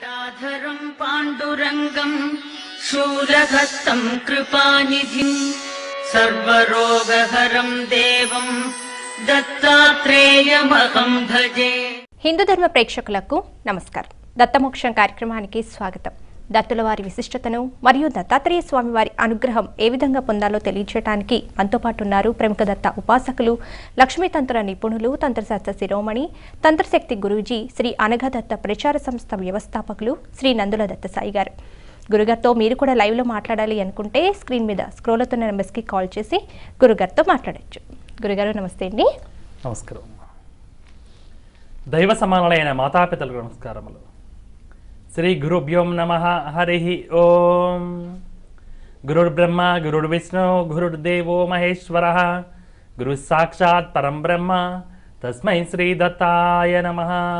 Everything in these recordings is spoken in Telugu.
गदाधरं पाण्डुरङ्गम् शूलहस्तं कृपानिधिम् सर्वरोगहरं देवं दत्तात्रेयमहं भजे హిందూ ధర్మ ప్రేక్షకులకు నమస్కారం దత్తమోక్షం కార్యక్రమానికి స్వాగతం దత్తుల వారి విశిష్టతను మరియు దత్తాత్రేయ స్వామి వారి అనుగ్రహం ఏ విధంగా పొందాలో తెలియచేయడానికి మనతో పాటు ఉన్నారు ప్రముఖ దత్త ఉపాసకులు లక్ష్మీతంత్ర నిపుణులు తంత్రశాస్త్ర శిరోమణి తంత్రశక్తి గురూజీ శ్రీ అనఘదత్త ప్రచార సంస్థ వ్యవస్థాపకులు శ్రీ నందుల దత్త సాయి గారు గురుగారితో మీరు కూడా లైవ్లో మాట్లాడాలి అనుకుంటే స్క్రీన్ మీద స్క్రోల్ అవుతున్న నెంబర్స్కి కాల్ చేసి గురుగారితో మాట్లాడొచ్చు గురుగారు నమస్తే అండి నమస్కారం దైవ సమానులైన మాతాపితలకు నమస్కారములు శ్రీ గురుభ్యోం నమ హరి ఓం గురుర్బ్రహ్మ గురుర్విష్ణు గురుర్దేవో మహేశ్వర గురు సాక్షాత్ పరం బ్రహ్మ తస్మై శ్రీ దత్తాయ నమ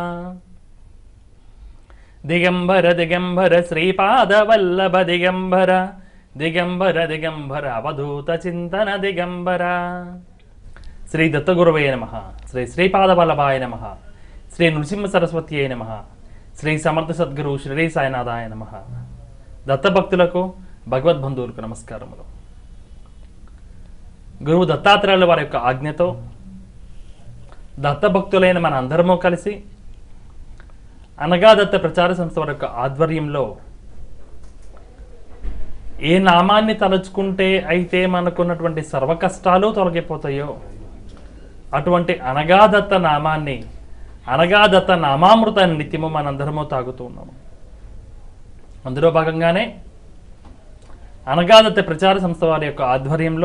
దిగంబర దిగంబర శ్రీపాదవల్లభ దిగంబర దిగంబర దిగంబర అవధూత చింతన దిగంబర శ్రీ దత్తగురవే నమ శ్రీ శ్రీపాదవల్లభాయ నమ శ్రీ నృసింహ సరస్వతి అయి నమ శ్రీ సమర్థ సద్గురు శ్రీ సాయినాథాయ నమ దత్తభక్తులకు భగవద్బంధువులకు నమస్కారములు గురువు దత్తాత్రేయుల వారి యొక్క ఆజ్ఞతో దత్తభక్తులైన మన అందరము కలిసి అనగా దత్త ప్రచార సంస్థ వారి యొక్క ఆధ్వర్యంలో ఏ నామాన్ని తలుచుకుంటే అయితే మనకున్నటువంటి సర్వ కష్టాలు తొలగిపోతాయో అటువంటి అనగాదత్త నామాన్ని అనగాదత్త నామామృతాన్ని నిత్యము మనందరము తాగుతూ ఉన్నాము అందులో భాగంగానే అనగాదత్త ప్రచార సంస్థ వారి యొక్క ఆధ్వర్యంలో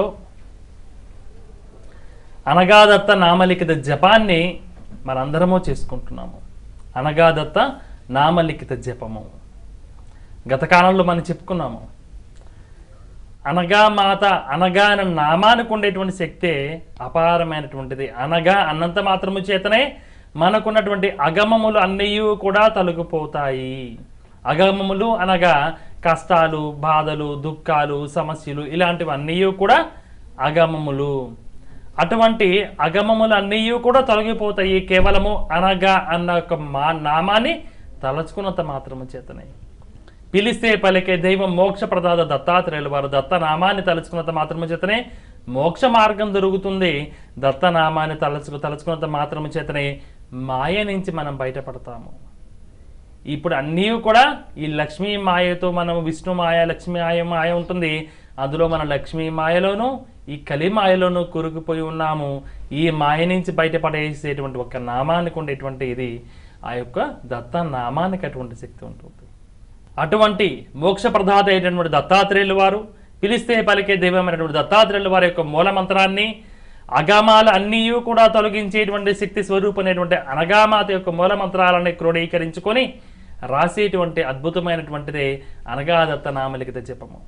అనగాదత్త నామలిఖిత జపాన్ని మనందరము చేసుకుంటున్నాము అనగాదత్త నామలిఖిత జపము గత కాలంలో మనం చెప్పుకున్నాము అనగా మాత అనగా అనే నామానికి ఉండేటువంటి శక్తే అపారమైనటువంటిది అనగా అన్నంత మాత్రము చేతనే మనకున్నటువంటి అగమములు అన్నీ కూడా తొలగిపోతాయి అగమములు అనగా కష్టాలు బాధలు దుఃఖాలు సమస్యలు ఇలాంటివన్నీ కూడా అగమములు అటువంటి అగమములు అన్నీ కూడా తొలగిపోతాయి కేవలము అనగా అన్న ఒక మా నామాన్ని తలచుకున్నంత మాత్రము చేతనే పిలిస్తే పలికే దైవం మోక్ష ప్రదాత దత్తాత్రేయులు వారు దత్తనామాన్ని తలుచుకున్నంత మాత్రము చేతనే మోక్ష మార్గం దొరుకుతుంది దత్తనామాన్ని తలుచుకు తలుచుకున్నంత మాత్రము చేతనే మాయ నుంచి మనం బయటపడతాము ఇప్పుడు అన్నీ కూడా ఈ లక్ష్మీ మాయతో మనం విష్ణు మాయ లక్ష్మీ మాయ మాయ ఉంటుంది అందులో మన లక్ష్మీ మాయలోను ఈ కలి మాయలోను కురుకుపోయి ఉన్నాము ఈ మాయ నుంచి బయటపడేసేటువంటి ఒక నామానికి ఉండేటువంటి ఇది ఆ యొక్క దత్త నామానికి అటువంటి శక్తి ఉంటుంది అటువంటి మోక్ష ప్రదాత అయినటువంటి దత్తాత్రేయులు వారు పిలిస్తే పలికే దైవమైనటువంటి దత్తాత్రేయుల వారి యొక్క మూల మంత్రాన్ని అగామాల అన్నీ కూడా తొలగించేటువంటి శక్తి స్వరూపమైనటువంటి అనగామాత యొక్క మూల మంత్రాలని క్రోడీకరించుకొని రాసేటువంటి అద్భుతమైనటువంటిదే అనగాదత్త నామలిఖిత జపము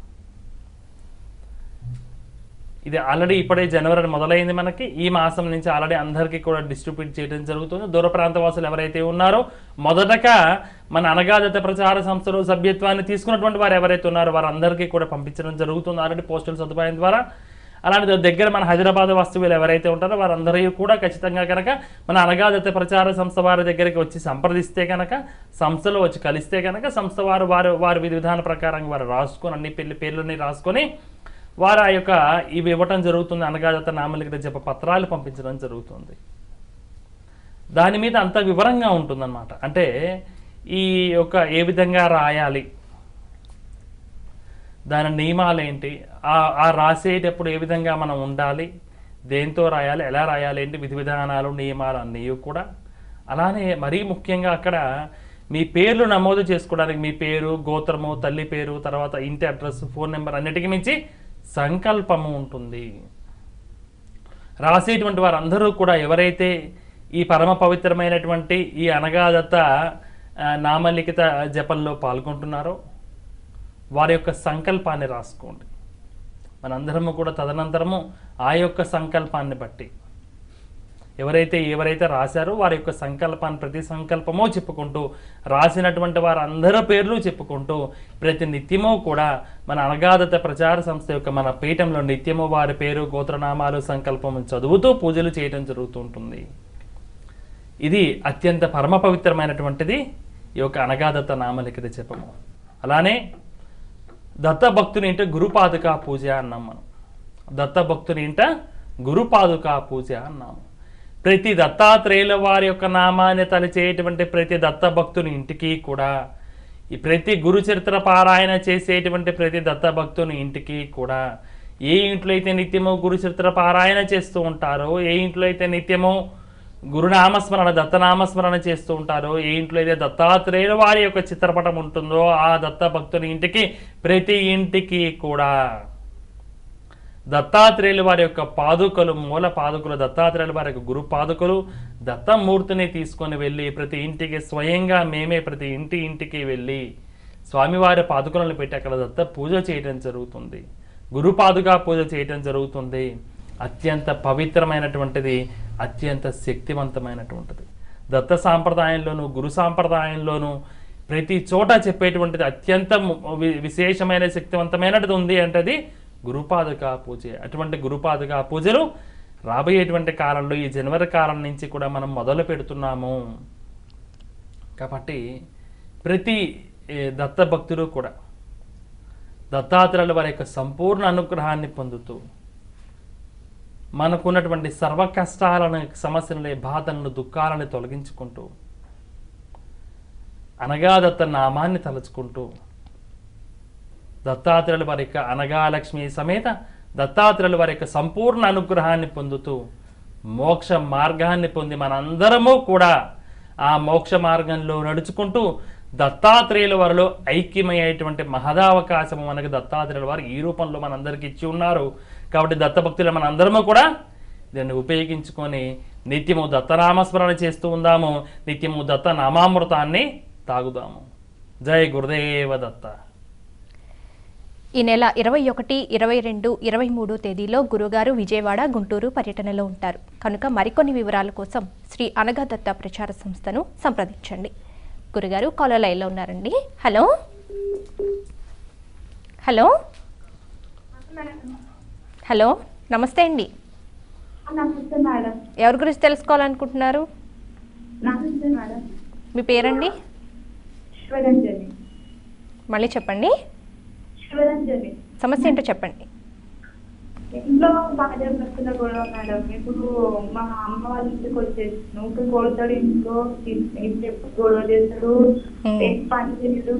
ఇది ఆల్రెడీ ఇప్పుడే జనవరి మొదలైంది మనకి ఈ మాసం నుంచి ఆల్రెడీ అందరికీ కూడా డిస్ట్రిబ్యూట్ చేయడం జరుగుతుంది దూర ప్రాంత వాసులు ఎవరైతే ఉన్నారో మొదటగా మన అనగాదత ప్రచార సంస్థలో సభ్యత్వాన్ని తీసుకున్నటువంటి వారు ఎవరైతే ఉన్నారో వారందరికీ కూడా పంపించడం జరుగుతుంది ఆల్రెడీ పోస్టల్ సదుపాయం ద్వారా అలాంటి దగ్గర మన హైదరాబాద్ వస్తువులు ఎవరైతే ఉంటారో వారందరూ కూడా ఖచ్చితంగా కనుక మన అనగాదత ప్రచార సంస్థ వారి దగ్గరికి వచ్చి సంప్రదిస్తే కనుక సంస్థలో వచ్చి కలిస్తే కనుక సంస్థ వారు వారు వారి విధి విధాన ప్రకారంగా వారు రాసుకొని అన్ని పెళ్లి పేర్లని రాసుకొని వారు ఆ యొక్క ఇవి ఇవ్వటం జరుగుతుంది అనగాదత్త నామలిఖిత జప పత్రాలు పంపించడం జరుగుతుంది దాని మీద అంత వివరంగా ఉంటుందన్నమాట అంటే ఈ యొక్క ఏ విధంగా రాయాలి దాని నియమాలు ఏంటి ఆ ఆ రాసేటప్పుడు ఏ విధంగా మనం ఉండాలి దేంతో రాయాలి ఎలా రాయాలి ఏంటి విధి విధానాలు నియమాలు అన్నీ కూడా అలానే మరీ ముఖ్యంగా అక్కడ మీ పేర్లు నమోదు చేసుకోవడానికి మీ పేరు గోత్రము తల్లి పేరు తర్వాత ఇంటి అడ్రస్ ఫోన్ నెంబర్ అన్నిటికీ మించి సంకల్పము ఉంటుంది రాసేటువంటి వారందరూ కూడా ఎవరైతే ఈ పరమ పవిత్రమైనటువంటి ఈ అనగాదత్త ఆ, నామలిఖిత జపంలో పాల్గొంటున్నారో వారి యొక్క సంకల్పాన్ని రాసుకోండి మనందరము కూడా తదనంతరము ఆ యొక్క సంకల్పాన్ని బట్టి ఎవరైతే ఎవరైతే రాశారో వారి యొక్క సంకల్పాన్ని ప్రతి సంకల్పమో చెప్పుకుంటూ రాసినటువంటి వారందరి పేర్లు చెప్పుకుంటూ ప్రతి నిత్యము కూడా మన అనగాదత ప్రచార సంస్థ యొక్క మన పీఠంలో నిత్యము వారి పేరు గోత్రనామాలు సంకల్పము చదువుతూ పూజలు చేయడం జరుగుతూ ఉంటుంది ఇది అత్యంత పరమ పవిత్రమైనటువంటిది ఈ యొక్క అనగాదత్త నామలిఖిత జపము అలానే దత్త భక్తుని ఇంట గురుపాదుకా పూజ అన్నాం మనం దత్త భక్తుని ఇంట గురుపాదుకా పూజ అన్నాము ప్రతి దత్తాత్రేయుల వారి యొక్క నామాన్ని తలచేటువంటి ప్రతి దత్త భక్తుని ఇంటికి కూడా ఈ ప్రతి గురు చరిత్ర పారాయణ చేసేటువంటి ప్రతి దత్త భక్తుని ఇంటికి కూడా ఏ ఇంట్లో అయితే నిత్యము గురు చరిత్ర పారాయణ చేస్తూ ఉంటారో ఏ ఇంట్లో అయితే నిత్యము గురునామస్మరణ దత్తనామస్మరణ చేస్తూ ఉంటారో ఏ ఇంట్లో అయితే దత్తాత్రేయుల వారి యొక్క చిత్రపటం ఉంటుందో ఆ దత్త భక్తుని ఇంటికి ప్రతి ఇంటికి కూడా దత్తాత్రేయుల వారి యొక్క పాదుకలు మూల పాదుకలు దత్తాత్రేయుల వారి యొక్క గురు పాదుకలు దత్తమూర్తిని తీసుకొని వెళ్ళి ప్రతి ఇంటికి స్వయంగా మేమే ప్రతి ఇంటి ఇంటికి వెళ్ళి స్వామివారి పాదుకలను పెట్టి అక్కడ దత్త పూజ చేయడం జరుగుతుంది గురు పాదుగా పూజ చేయడం జరుగుతుంది అత్యంత పవిత్రమైనటువంటిది అత్యంత శక్తివంతమైనటువంటిది దత్త సాంప్రదాయంలోను గురు సాంప్రదాయంలోను ప్రతి చోట చెప్పేటువంటిది అత్యంత ము- వి- విశేషమైన శక్తివంతమైనది ఉంది అంటే అది గురుపాదుక పూజ అటువంటి గురుపాదుక పూజలు రాబోయేటువంటి కాలంలో ఈ జనవరి కాలం నుంచి కూడా మనం మొదలు పెడుతున్నాము కాబట్టి ప్రతి ఏ, దత్త భక్తుడు కూడా దత్తాత్రేయుల వారి యొక్క సంపూర్ణ అనుగ్రహాన్ని పొందుతూ మనకున్నటువంటి సర్వ కష్టాలను సమస్యలని బాధలను దుఃఖాలను తొలగించుకుంటూ అనగా దత్త నామాన్ని తలుచుకుంటూ దత్తాత్రేయుల వారి యొక్క అనగా లక్ష్మి సమేత దత్తాత్రేయుల వారి యొక్క సంపూర్ణ అనుగ్రహాన్ని పొందుతూ మోక్ష మార్గాన్ని పొంది మనందరము కూడా ఆ మోక్ష మార్గంలో నడుచుకుంటూ దత్తాత్రేయుల వారిలో ఐక్యమయ్యేటువంటి మహదావకాశము మనకు దత్తాత్రేయుల వారు ఈ రూపంలో మనందరికీ ఇచ్చి ఉన్నారు కాబట్టి దత్తభక్తులు మనందరము కూడా దీన్ని ఉపయోగించుకొని నిత్యము దత్తనామస్మరణ చేస్తూ ఉందాము నిత్యము దత్త నామామృతాన్ని తాగుదాము జై గురుదేవ దత్త ఈ నెల ఇరవై ఒకటి ఇరవై రెండు ఇరవై మూడు తేదీలో గురుగారు విజయవాడ గుంటూరు పర్యటనలో ఉంటారు కనుక మరికొన్ని వివరాల కోసం శ్రీ అనగాదత్త ప్రచార సంస్థను సంప్రదించండి గురుగారు కాలర్ లైన్లో ఉన్నారండి హలో హలో హలో నమస్తే అండి నమస్తే మేడం ఎవరి గురించి తెలుసుకోవాలనుకుంటున్నారు నమస్తే మేడం మీ పేరండి శివరంజని మళ్ళీ చెప్పండి శివరంజని సమస్య ఏంటో చెప్పండి ఇంట్లో భార్య భర్తల గొడవ మేడం ఇప్పుడు మా అమ్మ వాళ్ళ ఇంటికి వచ్చేసాను ఇంకా కొడతాడు ఇంట్లో ఇంట్లో గొడవ చేస్తాడు Hmm. ఏం పని చేయడు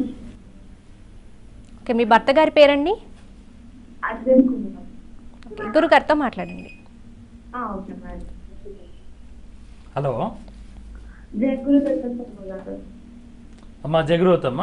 ఓకే మీ భర్త గారి పేరండి అది అనుకున్నాను ఓకే గురుగారితో మాట్లాడండి okay madam hello Jayaguru Datta garu అమ్మా జగరూత్ అమ్మా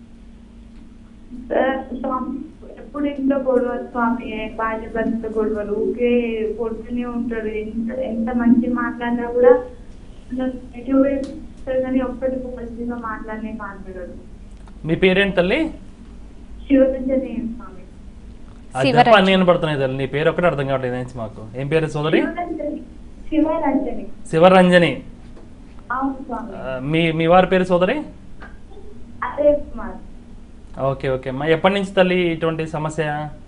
సార్, స్వామి ఎప్పుడు ఇంట్లో గొడవ స్వామి భార్య భర్త గొడవలు ఊకే కొడుతూనే ఉంటాడు ఎంత ఎంత మంచి మాట్లాడినా కూడా నెగిటివ్ ఇస్తాడు కానీ ఒక్కటి మంచిగా మాట్లాడనే మాట్లాడాడు మీ పేరేంటి తల్లి శివరంజనే స్వామి ఆ శివరాజ్. జప నేను పడుతున్నాయి తల్లి నీ పేరు ఒకటి అర్థం కావట్లేదు ఏంచి మాకు ఏం పేరు సోదరి శివరంజని శివరంజని శివరంజని అవును స్వామి ఆ, మీ మీ వారి పేరు సోదరి అదే కుమార్ ఓకే ఓకే అమ్మా ఎప్పటి నుంచి తల్లి ఇటువంటి సమస్య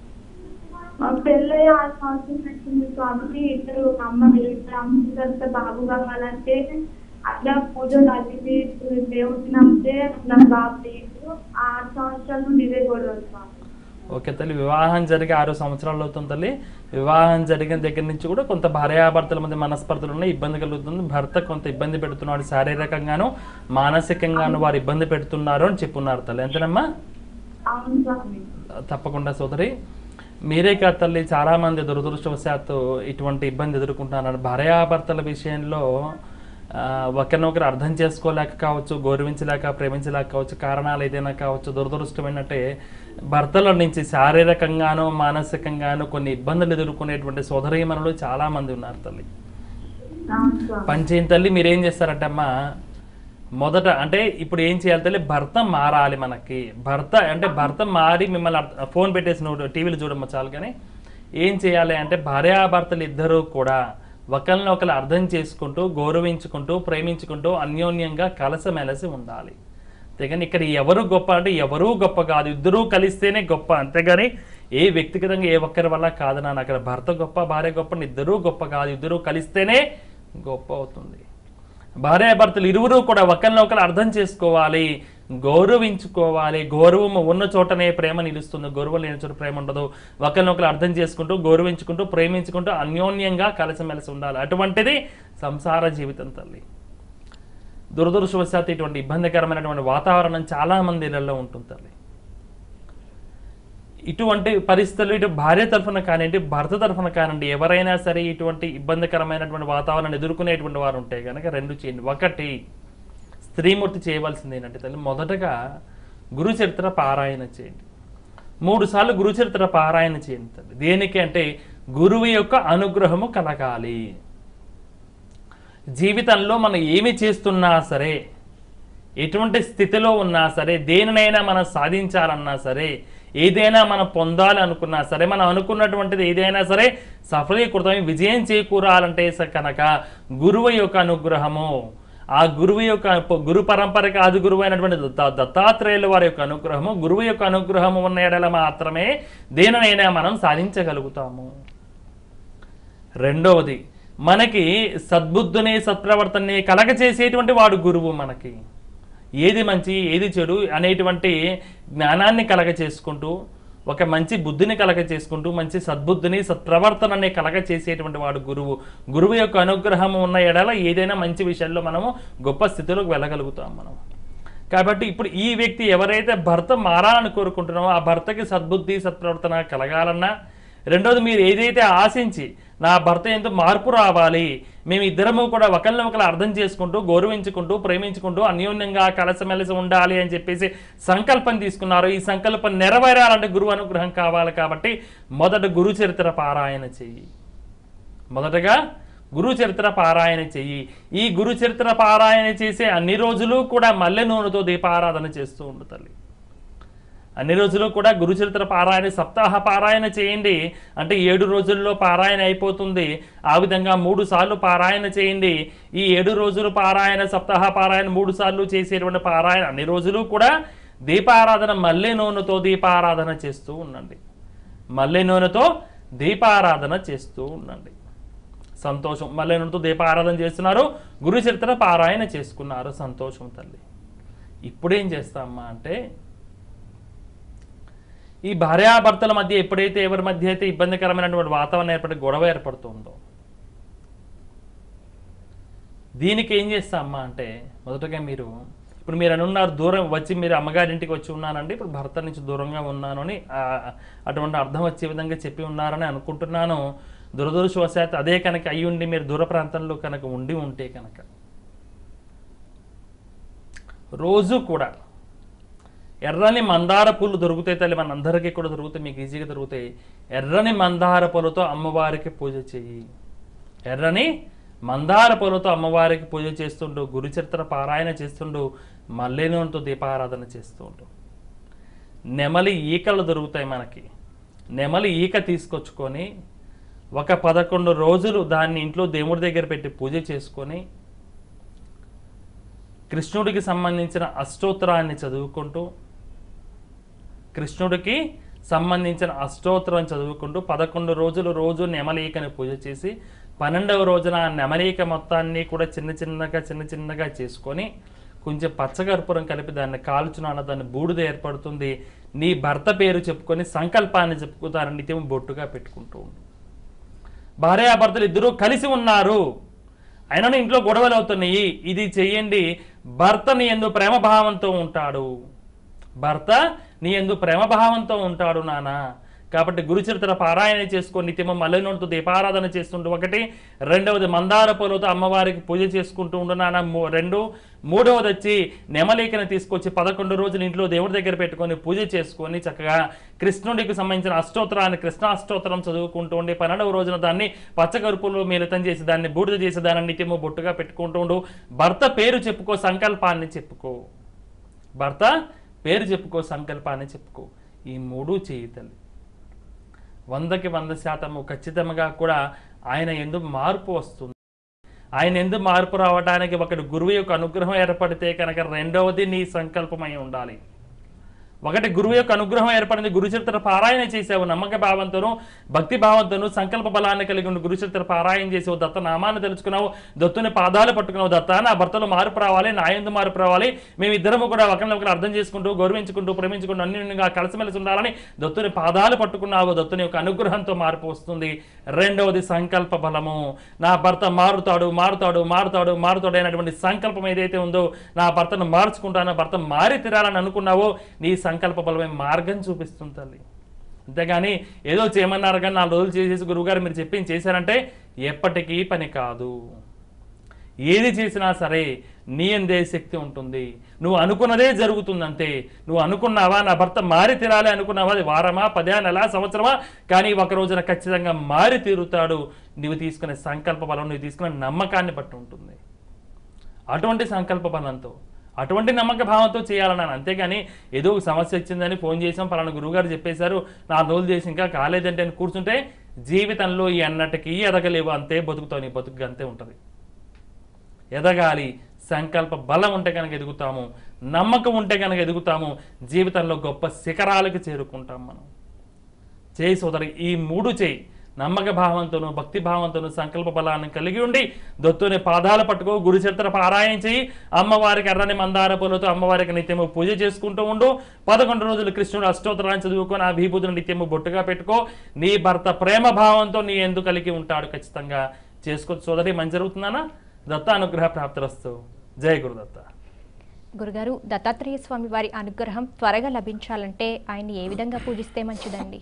మా పెళ్ళై ఆరు సంవత్సరం వచ్చింది స్వామికి ఇద్దరు అమ్మలు ఇద్దరు అమ్మంతా బాబు కావాలంటే అట్లా పూజలు అతిథి దేవుడికి నమ్మితే నా బాబు లేదు ఆరు సంవత్సరాల నుండి ఇదే గొడవ స్వామి ఓకే తల్లి వివాహం జరిగి ఆరు సంవత్సరాలు అవుతుంది తల్లి వివాహం జరిగిన దగ్గర నుంచి కూడా కొంత భార్యాభర్తల మధ్య మనస్పర్ధలు ఉన్నాయి ఇబ్బంది కలుగుతుంది భర్త కొంత ఇబ్బంది పెడుతున్నాడు శారీరకంగాను మానసికంగాను వారు ఇబ్బంది పెడుతున్నారు అని చెప్పున్నారు తల్లి అంతేనమ్మా అవును స్వామి తప్పకుండా సోదరి మీరే కాదు తల్లి చాలామంది దురదృష్టవశాత్తు ఇటువంటి ఇబ్బంది ఎదుర్కొంటున్నారు భార్యాభర్తల విషయంలో ఆ, ఒకరినొకరు అర్థం చేసుకోలేక కావచ్చు గౌరవించలేక ప్రేమించలేక కావచ్చు కారణాలు ఏదైనా కావచ్చు దురదృష్టం ఏంటంటే భర్తల నుంచి శారీరకంగాను మానసికంగాను కొన్ని ఇబ్బందులు ఎదుర్కొనేటువంటి సోదరీమణులు చాలా మంది ఉన్నారు తల్లి అవును స్వామి పంచేయం తల్లి మీరేం చేస్తారంటే అమ్మా మొదట అంటే ఇప్పుడు ఏం చేయాలి తల్లి భర్త మారాలి మనకి భర్త అంటే భర్త మారి మిమ్మల్ని అర్థ- ఫోన్ పెట్టేసి నువ్వు టీవీలో చూడమ్మా చాలు కానీ ఏం చేయాలి అంటే భార్యాభర్తలు ఇద్దరూ కూడా ఒకరిని ఒకరు అర్థం చేసుకుంటూ గౌరవించుకుంటూ ప్రేమించుకుంటూ అన్యోన్యంగా కలసమెలసి ఉండాలి అంతేగాని ఇక్కడ ఎవరు గొప్ప అంటే ఎవరూ గొప్ప కాదు ఇద్దరూ కలిస్తేనే గొప్ప అంతేగాని ఏ వ్యక్తిగతంగా ఏ ఒక్కరి వల్ల కాదు నాన్న అక్కడ భర్త గొప్ప భార్య గొప్ప ఇద్దరూ గొప్ప కాదు ఇద్దరూ కలిస్తేనే గొప్ప అవుతుంది భార్యాభర్తలు ఇరువురు కూడా ఒకరినొకరు అర్థం చేసుకోవాలి గౌరవించుకోవాలి గౌరవం ఉన్న చోటనే ప్రేమ నిలుస్తుంది గౌరవం లేని చోట ప్రేమ ఉండదు ఒకరినొకరు అర్థం చేసుకుంటూ గౌరవించుకుంటూ ప్రేమించుకుంటూ అన్యోన్యంగా కలిసిమెలిసి ఉండాలి అటువంటిది సంసార జీవితం తల్లి దురదృష్టవశాత్తు ఇటువంటి ఇబ్బందికరమైనటువంటి వాతావరణం చాలా మంది ఇళ్లలో ఉంటుంది తల్లి ఇటువంటి పరిస్థితులు ఇటు భార్య తరఫున కానివ్వండి భర్త తరఫున కానివ్వండి ఎవరైనా సరే ఇటువంటి ఇబ్బందికరమైనటువంటి వాతావరణాన్ని ఎదుర్కొనేటువంటి వారు ఉంటే కనుక రెండు చేయండి ఒకటి స్త్రీమూర్తి చేయవలసింది ఏంటంటే తల్లి మొదటగా గురు చరిత్ర పారాయణ చేయండి మూడు సార్లు గురు చరిత్ర పారాయణ చేయండి తల్లి దేనికి అంటే గురువు యొక్క అనుగ్రహము కలగాలి జీవితంలో మనం ఏమి చేస్తున్నా సరే ఎటువంటి స్థితిలో ఉన్నా సరే దేనినైనా మనం సాధించాలన్నా సరే ఏదైనా మనం పొందాలి అనుకున్నా సరే మనం అనుకున్నటువంటిది ఏదైనా సరే సఫలీకృతమై విజయం చేకూరాలంటే స- కనుక గురువు యొక్క అనుగ్రహము ఆ గురువు యొక్క ప- గురు పరంపరకి ఆది గురువు అయినటువంటి దత్తా దత్తాత్రేయుల వారి యొక్క అనుగ్రహము గురువు యొక్క అనుగ్రహము ఉన్న ఎడల మాత్రమే దేనినైనా మనం సాధించగలుగుతాము రెండవది మనకి సద్బుద్ధుని సత్ప్రవర్తనని కలగచేసేటువంటి వాడు గురువు మనకి ఏది మంచి ఏది చెడు అనేటువంటి జ్ఞానాన్ని కలగ చేసుకుంటూ ఒక మంచి బుద్ధిని కలగ చేసుకుంటూ మంచి సద్బుద్ధిని సత్ప్రవర్తనని కలగ చేసేటువంటి వాడు గురువు గురువు యొక్క అనుగ్రహం ఉన్న ఎడల ఏదైనా మంచి విషయాల్లో మనము గొప్ప స్థితిలోకి వెళ్ళగలుగుతాం మనం కాబట్టి ఇప్పుడు ఈ వ్యక్తి ఎవరైతే భర్త మారాలని కోరుకుంటున్నామో ఆ భర్తకి సద్బుద్ధి సత్ప్రవర్తన కలగాలన్నా రెండోది మీరు ఏదైతే ఆశించి నా భర్త ఎంతో మార్పు రావాలి మేము ఇద్దరము కూడా ఒకరిని ఒకరు అర్థం చేసుకుంటూ గౌరవించుకుంటూ ప్రేమించుకుంటూ అన్యోన్యంగా కలిసిమెలిసి ఉండాలి అని చెప్పేసి సంకల్పం తీసుకున్నారు ఈ సంకల్పం నెరవేరాలంటే గురువు అనుగ్రహం కావాలి కాబట్టి మొదట గురు చరిత్ర పారాయణ చెయ్యి మొదటగా గురు చరిత్ర పారాయణ చెయ్యి ఈ గురు చరిత్ర పారాయణ చేసే అన్ని రోజులు కూడా మల్లె నూనెతో దీపారాధన చేస్తూ ఉండు తల్లి అన్ని రోజులు కూడా గురు చరిత్ర పారాయణ సప్తాహ పారాయణ చేయండి అంటే ఏడు రోజుల్లో పారాయణ అయిపోతుంది ఆ విధంగా మూడు సార్లు పారాయణ చేయండి ఈ ఏడు రోజులు పారాయణ సప్తాహ పారాయణ మూడు సార్లు చేసేటువంటి పారాయణ అన్ని రోజులు కూడా దీపారాధన మల్లె నూనెతో దీపారాధన చేస్తూ ఉండండి మల్లె నూనెతో దీపారాధన చేస్తూ ఉండండి సంతోషం మల్లె నూనెతో దీపారాధన చేస్తున్నారు గురు చరిత్ర పారాయణ చేసుకున్నారు సంతోషం తల్లి ఇప్పుడేం చేస్తామా అంటే ఈ భార్యాభర్తల మధ్య ఎప్పుడైతే ఎవరి మధ్య అయితే ఇబ్బందికరమైనటువంటి వాతావరణం ఏర్పడి గొడవ ఏర్పడుతుందో దీనికి ఏం చేస్తామా అంటే మొదటగా మీరు ఇప్పుడు మీరు అనున్నారు దూరం వచ్చి మీరు అమ్మగారింటికి వచ్చి ఉన్నానండి ఇప్పుడు భర్త నుంచి దూరంగా ఉన్నాను అని ఆ, అటువంటి అర్థం వచ్చే విధంగా చెప్పి ఉన్నారని అనుకుంటున్నాను దురదృష్టవశాత్తు అదే కనుక అయి ఉండి మీరు దూర ప్రాంతంలో కనుక ఉండి ఉంటే కనుక రోజు కూడా ఎర్రని మందార పూలు దొరుకుతాయి తల్లి మన అందరికీ కూడా దొరుకుతాయి మీకు ఈజీగా దొరుకుతాయి ఎర్రని మందార పూలతో అమ్మవారికి పూజ చెయ్యి ఎర్రని మందార పూలతో అమ్మవారికి పూజ చేస్తుండు గురుచరిత్ర పారాయణ చేస్తుండు మల్లె నూనెతో దీపారాధన చేస్తుండు నెమలి ఈకలు దొరుకుతాయి మనకి నెమలి ఈక తీసుకొచ్చుకొని ఒక పదకొండు రోజులు దాన్ని ఇంట్లో దేవుడి దగ్గర పెట్టి పూజ చేసుకొని కృష్ణుడికి సంబంధించిన అష్టోత్తరాన్ని చదువుకుంటూ కృష్ణుడికి సంబంధించిన అష్టోత్తరం చదువుకుంటూ పదకొండు రోజులు రోజు నెమలీకని పూజ చేసి పన్నెండవ రోజున ఆ నెమలీక మొత్తాన్ని కూడా చిన్న చిన్నగా చిన్న చిన్నగా చేసుకొని కొంచెం పచ్చకర్పూరం కలిపి దాన్ని కాల్చునాన దాన్ని బూడిద ఏర్పడుతుంది నీ భర్త పేరు చెప్పుకొని సంకల్పాన్ని చెప్పుకుంటారని నిత్యం బొట్టుగా పెట్టుకుంటూ ఉండు భార్యాభర్తలు ఇద్దరూ కలిసి ఉన్నారు అయినా ఇంట్లో గొడవలు అవుతున్నాయి ఇది చెయ్యండి భర్త నీ ఎందు ప్రేమ భావంతో ఉంటాడు భర్త నీ ఎందు ప్రేమ భావంతో ఉంటాడు నానా కాబట్టి గురుచరిత్ర పారాయణ చేసుకొని నిత్యము మల్లెనూనెతో దీపారాధన చేస్తుంటూ ఒకటి రెండవది మందార పూలతో అమ్మవారికి పూజ చేసుకుంటూ ఉండు నాన్న మూ- రెండు మూడవది వచ్చి నెమలీకని తీసుకొచ్చి పదకొండు రోజులు ఇంట్లో దేవుడి దగ్గర పెట్టుకొని పూజ చేసుకొని చక్కగా కృష్ణుడికి సంబంధించిన అష్టోత్తరాన్ని కృష్ణ అష్టోత్తరం చదువుకుంటూ ఉండి పన్నెండవ రోజున దాన్ని పచ్చకరుపులు మిళితం చేసి దాన్ని బూడిద చేసి దాన్ని నిత్యము బొట్టుగా పెట్టుకుంటూ ఉండు భర్త పేరు చెప్పుకో సంకల్పాన్ని చెప్పుకో భర్త పేరు చెప్పుకో సంకల్పాన్ని చెప్పుకో ఈ మూడు చేయి తల్లి వందకి వంద శాతము ఖచ్చితంగా కూడా ఆయన ఎందు మార్పు వస్తుంది ఆయన ఎందు మార్పు రావడానికి ఒకటి గురువు యొక్క అనుగ్రహం ఏర్పడితే కనుక రెండవది నీ సంకల్పమై ఉండాలి ఒకటి గురువు యొక్క అనుగ్రహం ఏర్పడింది గురుచరిత్ర పారాయణ చేసావు నమ్మక భావంతోను భక్తి భావంతోను సంకల్ప బలాన్ని కలిగి ఉండి గురుచరిత్ర పారాయణ చేసావు దత్త నామాన్ని తెలుసుకున్నావు దత్తుని పాదాలు పట్టుకున్నావు దత్త నా భర్తలో మార్పు రావాలి నా ఎందు మార్పు రావాలి మేమిద్దరము కూడా ఒకరినొకరు అర్థం చేసుకుంటూ గౌరవించుకుంటూ ప్రేమించుకుంటూ అన్నిగా కలిసిమెలిసి ఉండాలని దత్తుని పాదాలు పట్టుకున్నావు దత్తుని యొక్క అనుగ్రహంతో మార్పు వస్తుంది రెండవది సంకల్ప బలము నా భర్త మారుతాడు మారుతాడు మారుతాడు మారుతాడు అనేటువంటి సంకల్పం ఏదైతే ఉందో నా భర్తను మార్చుకుంటాను భర్త మారి తీరాలని అనుకున్నావో నీ సంకల్ప బలమే మార్గం చూపిస్తుంది తల్లి అంతేగాని ఏదో చేయమన్నారు కానీ నాలుగు రోజులు చేసేసి గురువుగారు మీరు చెప్పింది చేశారంటే ఎప్పటికీ పని కాదు ఏది చేసినా సరే నీ అందే శక్తి ఉంటుంది నువ్వు అనుకున్నదే జరుగుతుంది అంతే నువ్వు అనుకున్నావా నా భర్త మారి తీరాలి అనుకున్నావా అది వారమా పదే నెల సంవత్సరమా కానీ ఒక రోజున ఖచ్చితంగా మారి తీరుతాడు నువ్వు తీసుకునే సంకల్ప బలం నువ్వు తీసుకునే నమ్మకాన్ని బట్టి ఉంటుంది అటువంటి సంకల్ప బలంతో అటువంటి నమ్మక భావంతో చేయాలన్నాను అంతేగాని ఏదో ఒక సమస్య వచ్చిందని ఫోన్ చేసాం పలానా గురువుగారు చెప్పేశారు నా రోజులు చేసి ఇంకా కాలేదంటే అని కూర్చుంటే జీవితంలో ఈ అన్నటికీ ఎదగలేవు అంతే బతుకుతావు నీ బతుకు అంతే ఉంటుంది ఎదగాలి సంకల్ప బలం ఉంటే కనుక ఎదుగుతాము నమ్మకం ఉంటే కనుక ఎదుగుతాము జీవితంలో గొప్ప శిఖరాలకు చేరుకుంటాం మనం చేయి సోదరి ఈ మూడు చేయి నమ్మక భావంతోను భక్తి భావంతోను సంకల్ప బలాన్ని కలిగి ఉండి దొత్తుని పాదాలు పట్టుకో గురు చరిత్ర పారాయణ చేయి అమ్మవారికి ఎర్రని మందార పూలతో అమ్మవారికి నిత్యము పూజ చేసుకుంటూ ఉండు పదకొండు రోజులు కృష్ణుడు అష్టోత్తరాన్ని చదువుకొని ఆ విభూతిని నిత్యము బొట్టుగా పెట్టుకో నీ భర్త ప్రేమ భావంతో నీ ఎందు కలిగి ఉంటాడు ఖచ్చితంగా చేసుకో సోదరి మంచి జరుగుతుందనా దత్త అనుగ్రహ ప్రాప్తిరస్తు జయ గురుదత్త గురుగారు దత్తాత్రేయ స్వామి వారి అనుగ్రహం త్వరగా లభించాలంటే ఆయన్ని ఏ విధంగా పూజిస్తే మంచిదండి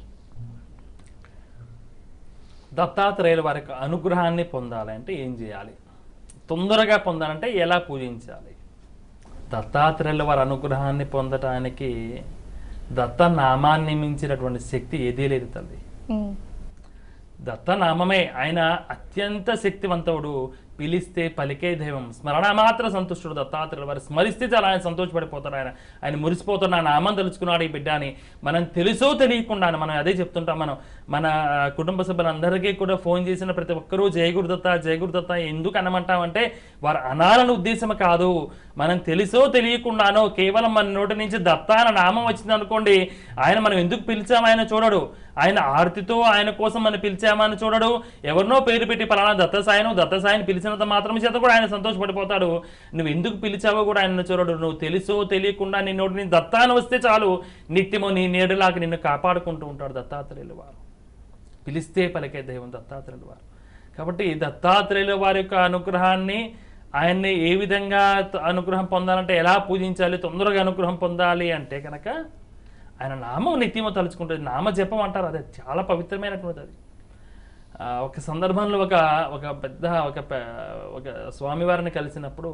దత్తాత్రేయుల వారి యొక్క అనుగ్రహాన్ని పొందాలంటే ఏం చేయాలి తొందరగా పొందాలంటే ఎలా పూజించాలి దత్తాత్రేయుల వారి అనుగ్రహాన్ని పొందటానికి దత్త నామాన్ని మించినటువంటి శక్తి ఏదీ లేదు తల్లి ఉమ్, దత్తనామమే ఆయన అత్యంత శక్తివంతుడు పిలిస్తే పలికే దైవం స్మరణ మాత్ర సంతుష్టుడు దత్తాత్రేయుల వారు స్మరిస్తే చాలా ఆయన సంతోషపడిపోతాడు ఆయన ఆయన మురిసిపోతాడు నా నామం తెలుసుకున్నాడు ఈ బిడ్డ అని మనం తెలుసో తెలియకుండా మనం అదే చెప్తుంటాం మనం మన కుటుంబ సభ్యులందరికీ కూడా ఫోన్ చేసిన ప్రతి ఒక్కరూ జయ గురుదత్త జయ గురుదత్త ఎందుకు అనమంటామంటే వారు అనాలని ఉద్దేశం కాదు మనం తెలుసో తెలియకుండానో కేవలం మన నోటి నుంచి దత్త అన్న నామం వచ్చింది అనుకోండి ఆయన మనం ఎందుకు పిలిచాము ఆయన చూడడు ఆయన ఆర్తితో ఆయన కోసం మనం పిలిచామని చూడడు ఎవరినో పేరు పెట్టి పలానా దత్త సాయను దత్త సాయిని పిలిచినంత మాత్రం చేత కూడా ఆయన సంతోషపడిపోతాడు నువ్వు ఎందుకు పిలిచావో కూడా ఆయన చూడడు నువ్వు తెలుసో తెలియకుండా నీ నోటి నుంచి దత్త అని వస్తే చాలు నిత్యము నీ నీడలాగా నిన్ను కాపాడుకుంటూ ఉంటాడు దత్తాత్రేయులు వారు పిలిస్తే పలికే దైవం దత్తాత్రేయులు వారు కాబట్టి దత్తాత్రేయుల వారి యొక్క అనుగ్రహాన్ని ఆయన్ని ఏ విధంగా త- అనుగ్రహం పొందాలంటే ఎలా పూజించాలి తొందరగా అనుగ్రహం పొందాలి అంటే కనుక ఆయన నామం నిత్యము తలుచుకుంటుంది నామ జపం అంటారు అదే చాలా పవిత్రమైనటువంటిది అది ఆ, ఒక సందర్భంలో ఒక ఒక పెద్ద ఒక పె- ఒక స్వామివారిని కలిసినప్పుడు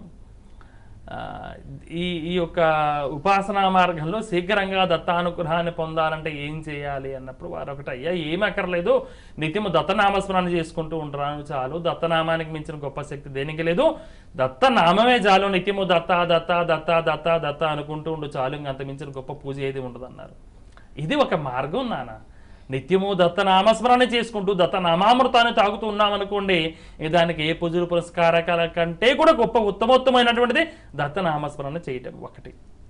ఆ, ఈ ఈ యొక్క ఉపాసనా మార్గంలో శీఘ్రంగా దత్తానుగ్రహాన్ని పొందాలంటే ఏం చేయాలి అన్నప్పుడు వారు ఒకటి అయ్యా ఏమి అక్కర్లేదు నిత్యము దత్తనామస్మరణ చేసుకుంటూ ఉంటాను చాలు దత్తనామానికి మించిన గొప్ప శక్తి దేనికి లేదు దత్తనామమే చాలు నిత్యము దత్త దత్త దత్త దత్త దత్త అనుకుంటూ ఉండు చాలు ఇంక అంత మించిన గొప్ప పూజ ఏది ఉండదు అన్నారు ఇది ఒక మార్గం నాన్న నిత్యము దత్త నామస్మరణ చేసుకుంటూ దత్త నామామృతాన్ని తాగుతూ ఉన్నామనుకోండి ఇక దానికి ఏ పూజలు పురస్కారకాల కంటే కూడా గొప్ప ఉత్తమోత్తమైనటువంటిది దత్త నామస్మరణ చేయటం ఒకటి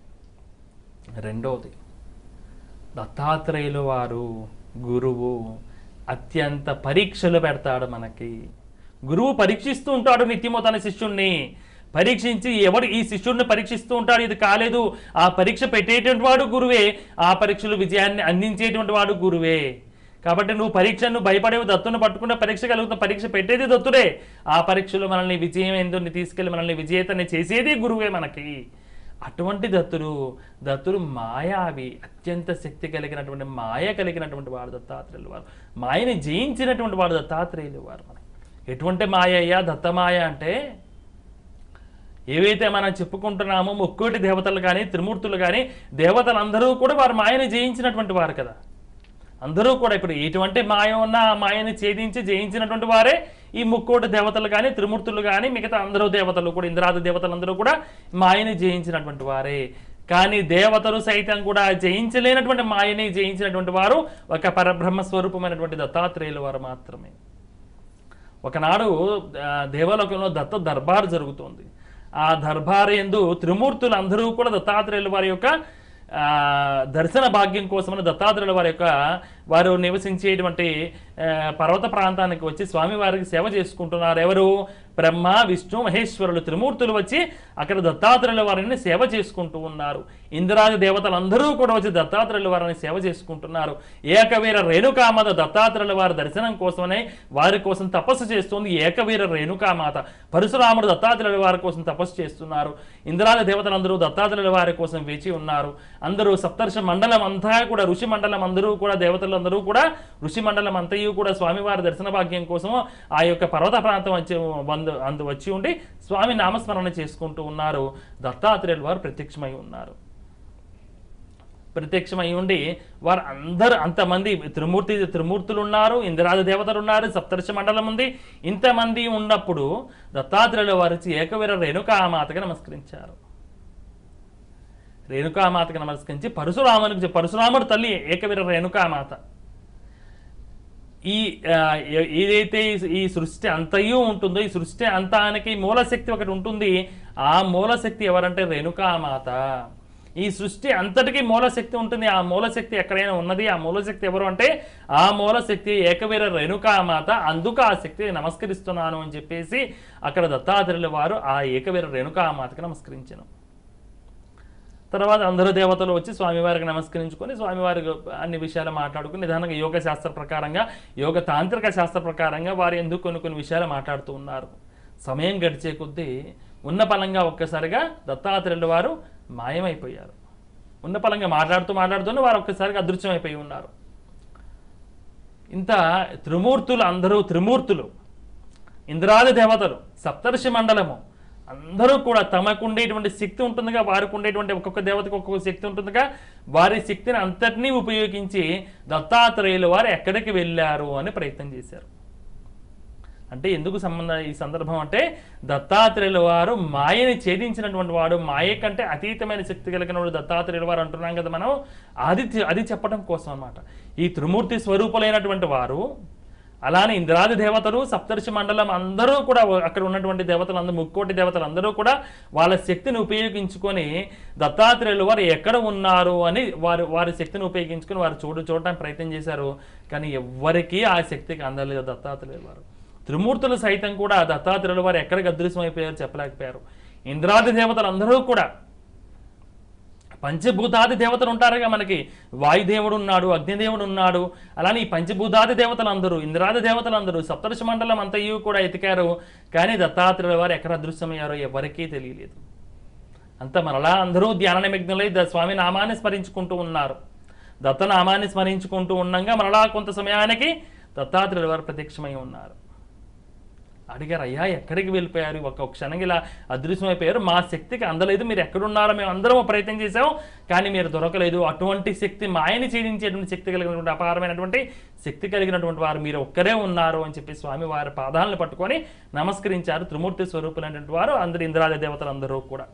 రెండవది దత్తాత్రేయులు వారు గురువు అత్యంత పరీక్షలు పెడతాడు మనకి గురువు పరీక్షిస్తూ ఉంటాడు నిత్యము తన శిష్యుణ్ణి పరీక్షించి ఎవడు ఈ శిష్యుడిని పరీక్షిస్తూ ఉంటాడు ఇది కాలేదు ఆ పరీక్ష పెట్టేటువంటి వాడు గురువే ఆ పరీక్షలు విజయాన్ని అందించేటువంటి వాడు గురువే కాబట్టి నువ్వు పరీక్షను భయపడేవి దత్తును పట్టుకున్న పరీక్ష కలుగుతున్న పరీక్ష పెట్టేది దత్తుడే ఆ పరీక్షలో మనల్ని విజయం ఎందుని తీసుకెళ్లి మనల్ని విజేతని చేసేది గురువే మనకి అటువంటి దత్తుడు దత్తుడు మాయావి అత్యంత శక్తి కలిగినటువంటి మాయ కలిగినటువంటి వాడు దత్తాత్రేయులు వారు మాయని జయించినటువంటి వాడు దత్తాత్రేయులు వారు మనకి ఎటువంటి మాయ అయ్యా దత్తమాయ అంటే ఏవైతే మనం చెప్పుకుంటున్నామో ముక్కోటి దేవతలు కానీ త్రిమూర్తులు కానీ దేవతలందరూ కూడా వారు మాయని జయించినటువంటి వారు కదా అందరూ కూడా ఇప్పుడు ఎటువంటి మాయ ఉన్నా ఆ మాయని ఛేదించి జయించినటువంటి వారే ఈ ముక్కోటి దేవతలు కానీ త్రిమూర్తులు కానీ మిగతా అందరూ దేవతలు కూడా ఇంద్రాది దేవతలందరూ కూడా మాయని జయించినటువంటి వారే కానీ దేవతలు సైతం కూడా జయించలేనటువంటి మాయని జయించినటువంటి వారు ఒక పరబ్రహ్మ స్వరూపమైనటువంటి దత్తాత్రేయుల వారు మాత్రమే ఒకనాడు ఆ, దేవలోకంలో దత్త దర్బార్ జరుగుతోంది ఆ దర్బార్ ఎందు త్రిమూర్తులు అందరూ కూడా దత్తాత్రేయుల వారి యొక్క ఆ, దర్శన భాగ్యం కోసమని దత్తాత్రేయుల వారి యొక్క వారు నివసించేటువంటి ఆ, పర్వత ప్రాంతానికి వచ్చి స్వామివారికి సేవ చేసుకుంటున్నారు ఎవరు బ్రహ్మ విష్ణు మహేశ్వరులు త్రిమూర్తులు వచ్చి అక్కడ దత్తాత్రేయుల వారిని సేవ చేసుకుంటూ ఉన్నారు ఇంద్రాది దేవతలందరూ కూడా వచ్చి దత్తాత్రేయుల వారిని సేవ చేసుకుంటున్నారు ఏకవీర రేణుకామాత దత్తాత్రేయుల వారి దర్శనం కోసమనే వారి కోసం తపస్సు చేస్తుంది ఏకవీర రేణుకామాత పరశురాముడు దత్తాత్రేయుల వారి కోసం తపస్సు చేస్తున్నారు ఇంద్రాది దేవతలందరూ దత్తాత్రేయుల వారి కోసం వేచి ఉన్నారు అందరూ సప్తర్ష మండలం అంతా కూడా ఋషి మండలం అందరూ కూడా దేవతలందరూ కూడా ఋషి మండలం అంతయు కూడా స్వామివారి దర్శన భాగ్యం కోసం ఆ యొక్క పర్వత ప్రాంతం వచ్చి వంద అందు వచ్చి ఉండి స్వామి నామస్మరణ చేసుకుంటూ ఉన్నారు దత్తాత్రేయుల వారు ప్రత్యక్షమై ఉన్నారు ప్రత్యక్షమై ఉండి వారు అందరూ అంతమంది త్రిమూర్తి త్రిమూర్తులు ఉన్నారు ఇంద్రాది దేవతలు ఉన్నారు సప్తర్షి మండలం ఉంది ఇంతమంది ఉన్నప్పుడు దత్తాత్రేయుల వారు వచ్చి ఏకవీర రేణుకామాతకి నమస్కరించారు రేణుకామాతకి నమస్కరించి పరశురామునికి పరశురాముడు తల్లి ఏకవీర రేణుకామాత ఈ ఆ, ఏ- ఏదైతే ఈ- ఈ సృష్టి అంతయు ఉంటుందో ఈ సృష్టి అంతానికి మూలశక్తి ఒకటి ఉంటుంది ఆ మూలశక్తి ఎవరంటే రేణుకామాత ఈ సృష్టి అంతటికి మూలశక్తి ఉంటుంది ఆ మూలశక్తి ఎక్కడైనా ఉన్నది ఆ మూలశక్తి ఎవరు అంటే ఆ మూలశక్తి ఏకవీర రేణుకామాత అందుకు ఆ శక్తిని నమస్కరిస్తున్నాను అని చెప్పేసి అక్కడ దత్తాత్రేయుల వారు ఆ ఏకవీర రేణుకామాతకి నమస్కరించాను తర్వాత అందరూ దేవతలు వచ్చి స్వామివారికి నమస్కరించుకొని స్వామివారికి అన్ని విషయాలు మాట్లాడుకుని నిదానంగా యోగ శాస్త్ర ప్రకారంగా యోగ తాంత్రిక శాస్త్ర ప్రకారంగా వారు ఎందుకు కొన్ని కొన్ని విషయాలు మాట్లాడుతూ ఉన్నారు సమయం గడిచే కొద్దీ ఉన్న పలంగా ఒక్కసారిగా దత్తాత్రేయుల వారు మాయమైపోయారు ఉన్న పలంగా మాట్లాడుతూ మాట్లాడుతూనే వారు ఒక్కసారిగా అదృశ్యమైపోయి ఉన్నారు ఇంత త్రిమూర్తులు అందరూ త్రిమూర్తులు ఇంద్రాది దేవతలు సప్తర్షి మండలము అందరూ కూడా తమకు ఉండేటువంటి శక్తి ఉంటుందిగా వారికి ఉండేటువంటి ఒక్కొక్క దేవతకు ఒక్కొక్క శక్తి ఉంటుందిగా వారి శక్తిని అంతటినీ ఉపయోగించి దత్తాత్రేయులు వారు ఎక్కడికి వెళ్ళారు అని ప్రయత్నం చేశారు అంటే ఎందుకు సంబంధం ఈ సందర్భం అంటే దత్తాత్రేయుల వారు మాయని ఛేదించినటువంటి వాడు మాయ కంటే అతీతమైన శక్తి కలిగిన వాడు దత్తాత్రేయుల వారు అంటున్నాం కదా మనం అది అది చెప్పడం కోసం అన్నమాట ఈ త్రిమూర్తి స్వరూపులైనటువంటి వారు అలానే ఇంద్రాది దేవతలు సప్తర్షి మండలం అందరూ కూడా అక్కడ ఉన్నటువంటి దేవతలు అందరూ ముక్కోటి దేవతలు అందరూ కూడా వాళ్ళ శక్తిని ఉపయోగించుకొని దత్తాత్రేయులు వారు ఎక్కడ ఉన్నారు అని వారు వారి శక్తిని ఉపయోగించుకొని వారు చూడు చూడటానికి ప్రయత్నం చేశారు కానీ ఎవ్వరికీ ఆ శక్తికి అందలేదు దత్తాత్రేయులు వారు త్రిమూర్తులు సైతం కూడా దత్తాత్రేయుల వారు ఎక్కడికి అదృశ్యమైపోయారు చెప్పలేకపోయారు ఇంద్రాది దేవతలు అందరూ కూడా పంచభూతాది దేవతలు ఉంటారుగా మనకి వాయుదేవుడు ఉన్నాడు అగ్నిదేవుడు ఉన్నాడు అలానే ఈ పంచభూతాది దేవతలు అందరూ ఇంద్రాది దేవతలు అందరూ సప్తర్షి మండలం అంతయు కూడా ఎతికారు కానీ దత్తాత్రేయుల వారు ఎక్కడ అదృశ్యమయ్యారో ఎవరికీ తెలియలేదు అంత మరలా అందరూ ధ్యాన నిమగ్నులై ద- స్వామి నామాన్ని స్మరించుకుంటూ ఉన్నారు దత్త నామాన్ని స్మరించుకుంటూ ఉండగా మరలా కొంత సమయానికి దత్తాత్రేయుల వారు ప్రత్యక్షమై ఉన్నారు అడిగారు అయ్యా ఎక్కడికి వెళ్ళిపోయారు ఒక క్షణం ఇలా అదృశ్యమైపోయారు మా శక్తికి అందలేదు మీరు ఎక్కడున్నారో మేము అందరం ప్రయత్నం చేసాం కానీ మీరు దొరకలేదు అటువంటి శక్తి మాయని ఛేదించేటువంటి శక్తి కలిగినటువంటి అపారమైనటువంటి శక్తి కలిగినటువంటి వారు మీరు ఒక్కరే ఉన్నారు అని చెప్పి స్వామి వారి పాదాలను పట్టుకొని నమస్కరించారు త్రిమూర్తి స్వరూపులైనటువంటి వారు అందరు ఇంద్రాది దేవతలు అందరూ కూడా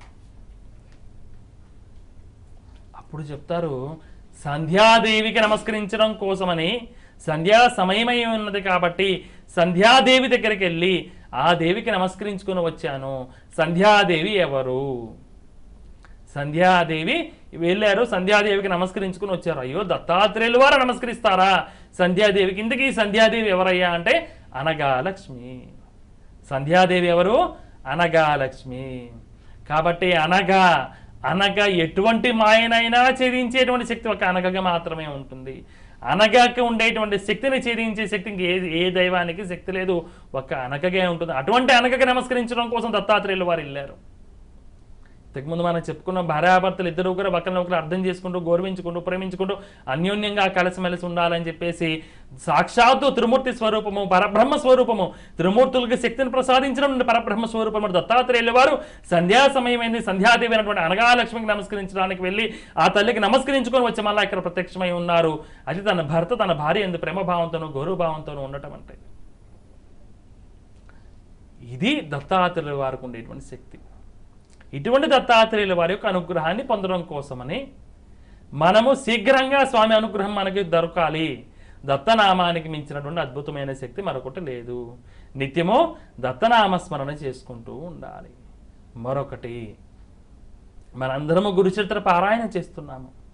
అప్పుడు చెప్తారు సంధ్యాదేవికి నమస్కరించడం కోసమని సంధ్యా సమయమై ఉన్నది కాబట్టి సంధ్యాదేవి దగ్గరికి వెళ్ళి ఆ దేవికి నమస్కరించుకుని వచ్చాను సంధ్యాదేవి ఎవరు సంధ్యాదేవి వెళ్ళారు సంధ్యాదేవికి నమస్కరించుకుని వచ్చారు అయ్యో దత్తాత్రేయులు వారు నమస్కరిస్తారా సంధ్యాదేవికి ఇందుకీ సంధ్యాదేవి ఎవరయ్యా అంటే అనగా లక్ష్మి సంధ్యాదేవి ఎవరు అనగా లక్ష్మి కాబట్టి అనగా అనగా ఎటువంటి మాయనైనా ఛేదించేటువంటి శక్తి ఒక అనగగా మాత్రమే ఉంటుంది అనగాకి ఉండేటువంటి శక్తిని ఛేదించే శక్తికి ఏ ఏ దైవానికి శక్తి లేదు ఒక అనగగే ఉంటుంది అటువంటి అనగకి నమస్కరించడం కోసం దత్తాత్రేయులు వారు వెళ్ళారు ఇంతకుముందు మనం చెప్పుకున్న భార్యాభర్తలు ఇద్దరు కూడా ఒకరిని ఒకరు అర్థం చేసుకుంటూ గౌరవించుకుంటూ ప్రేమించుకుంటూ అన్యోన్యంగా కలిసిమెలిసి ఉండాలని చెప్పేసి సాక్షాత్తు త్రిమూర్తి స్వరూపము పరబ్రహ్మ స్వరూపము త్రిమూర్తులకు శక్తిని ప్రసాదించడం పరబ్రహ్మ స్వరూపము దత్తాత్రేయుల వారు సంధ్యా సమయమైంది సంధ్యాదేవి అయినటువంటి అనగాలక్ష్మికి నమస్కరించడానికి వెళ్ళి ఆ తల్లికి నమస్కరించుకొని వచ్చి మళ్ళీ ఇక్కడ ప్రత్యక్షమై ఉన్నారు అది తన భర్త తన భార్య ఎందు ప్రేమభావంతోనూ గౌరవభావంతోనూ ఉండటం అంటే ఇది దత్తాత్రేయుల వారికి ఉండేటువంటి శక్తి ఇటువంటి దత్తాత్రేయుల వారి యొక్క అనుగ్రహాన్ని పొందడం కోసమని మనము శీఘ్రంగా స్వామి అనుగ్రహం మనకి దొరకాలి దత్తనామానికి మించినటువంటి అద్భుతమైన శక్తి మరొకటి లేదు నిత్యము దత్తనామస్మరణ చేసుకుంటూ ఉండాలి మరొకటి మనందరము గురుచరిత్ర పారాయణ చేస్తున్నాము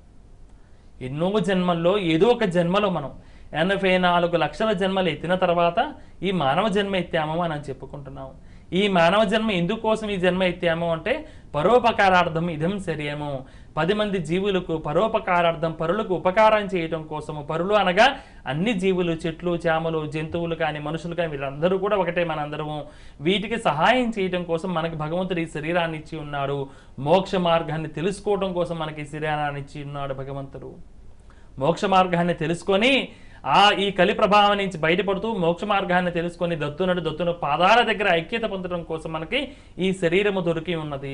ఎన్నో జన్మల్లో ఏదో ఒక జన్మలో మనం ఎనభై నాలుగు లక్షల జన్మలు ఎత్తిన తర్వాత ఈ మానవ జన్మ ఎత్తాము మనం చెప్పుకుంటున్నాము ఈ మానవ జన్మ ఎందుకోసం ఈ జన్మ ఎత్తాము అంటే పరోపకారార్థం ఇదం శరీరము పది మంది జీవులకు పరోపకారార్థం పరులకు ఉపకారం చేయటం కోసము పరులు అనగా అన్ని జీవులు చెట్లు చేమలు జంతువులు కానీ మనుషులు కానీ వీళ్ళందరూ కూడా ఒకటే మనందరము వీటికి సహాయం చేయటం కోసం మనకి భగవంతుడు ఈ శరీరాన్ని ఇచ్చి ఉన్నాడు మోక్ష మార్గాన్ని తెలుసుకోవడం కోసం మనకి ఈ శరీరాన్ని ఇచ్చి ఉన్నాడు భగవంతుడు మోక్ష మార్గాన్ని తెలుసుకొని ఆ ఈ కలి ప్రభావం నుంచి బయటపడుతూ మోక్ష మార్గాన్ని తెలుసుకొని దత్తునడు దత్తును పాదాల దగ్గర ఐక్యత పొందడం కోసం మనకి ఈ శరీరము దొరికి ఉన్నది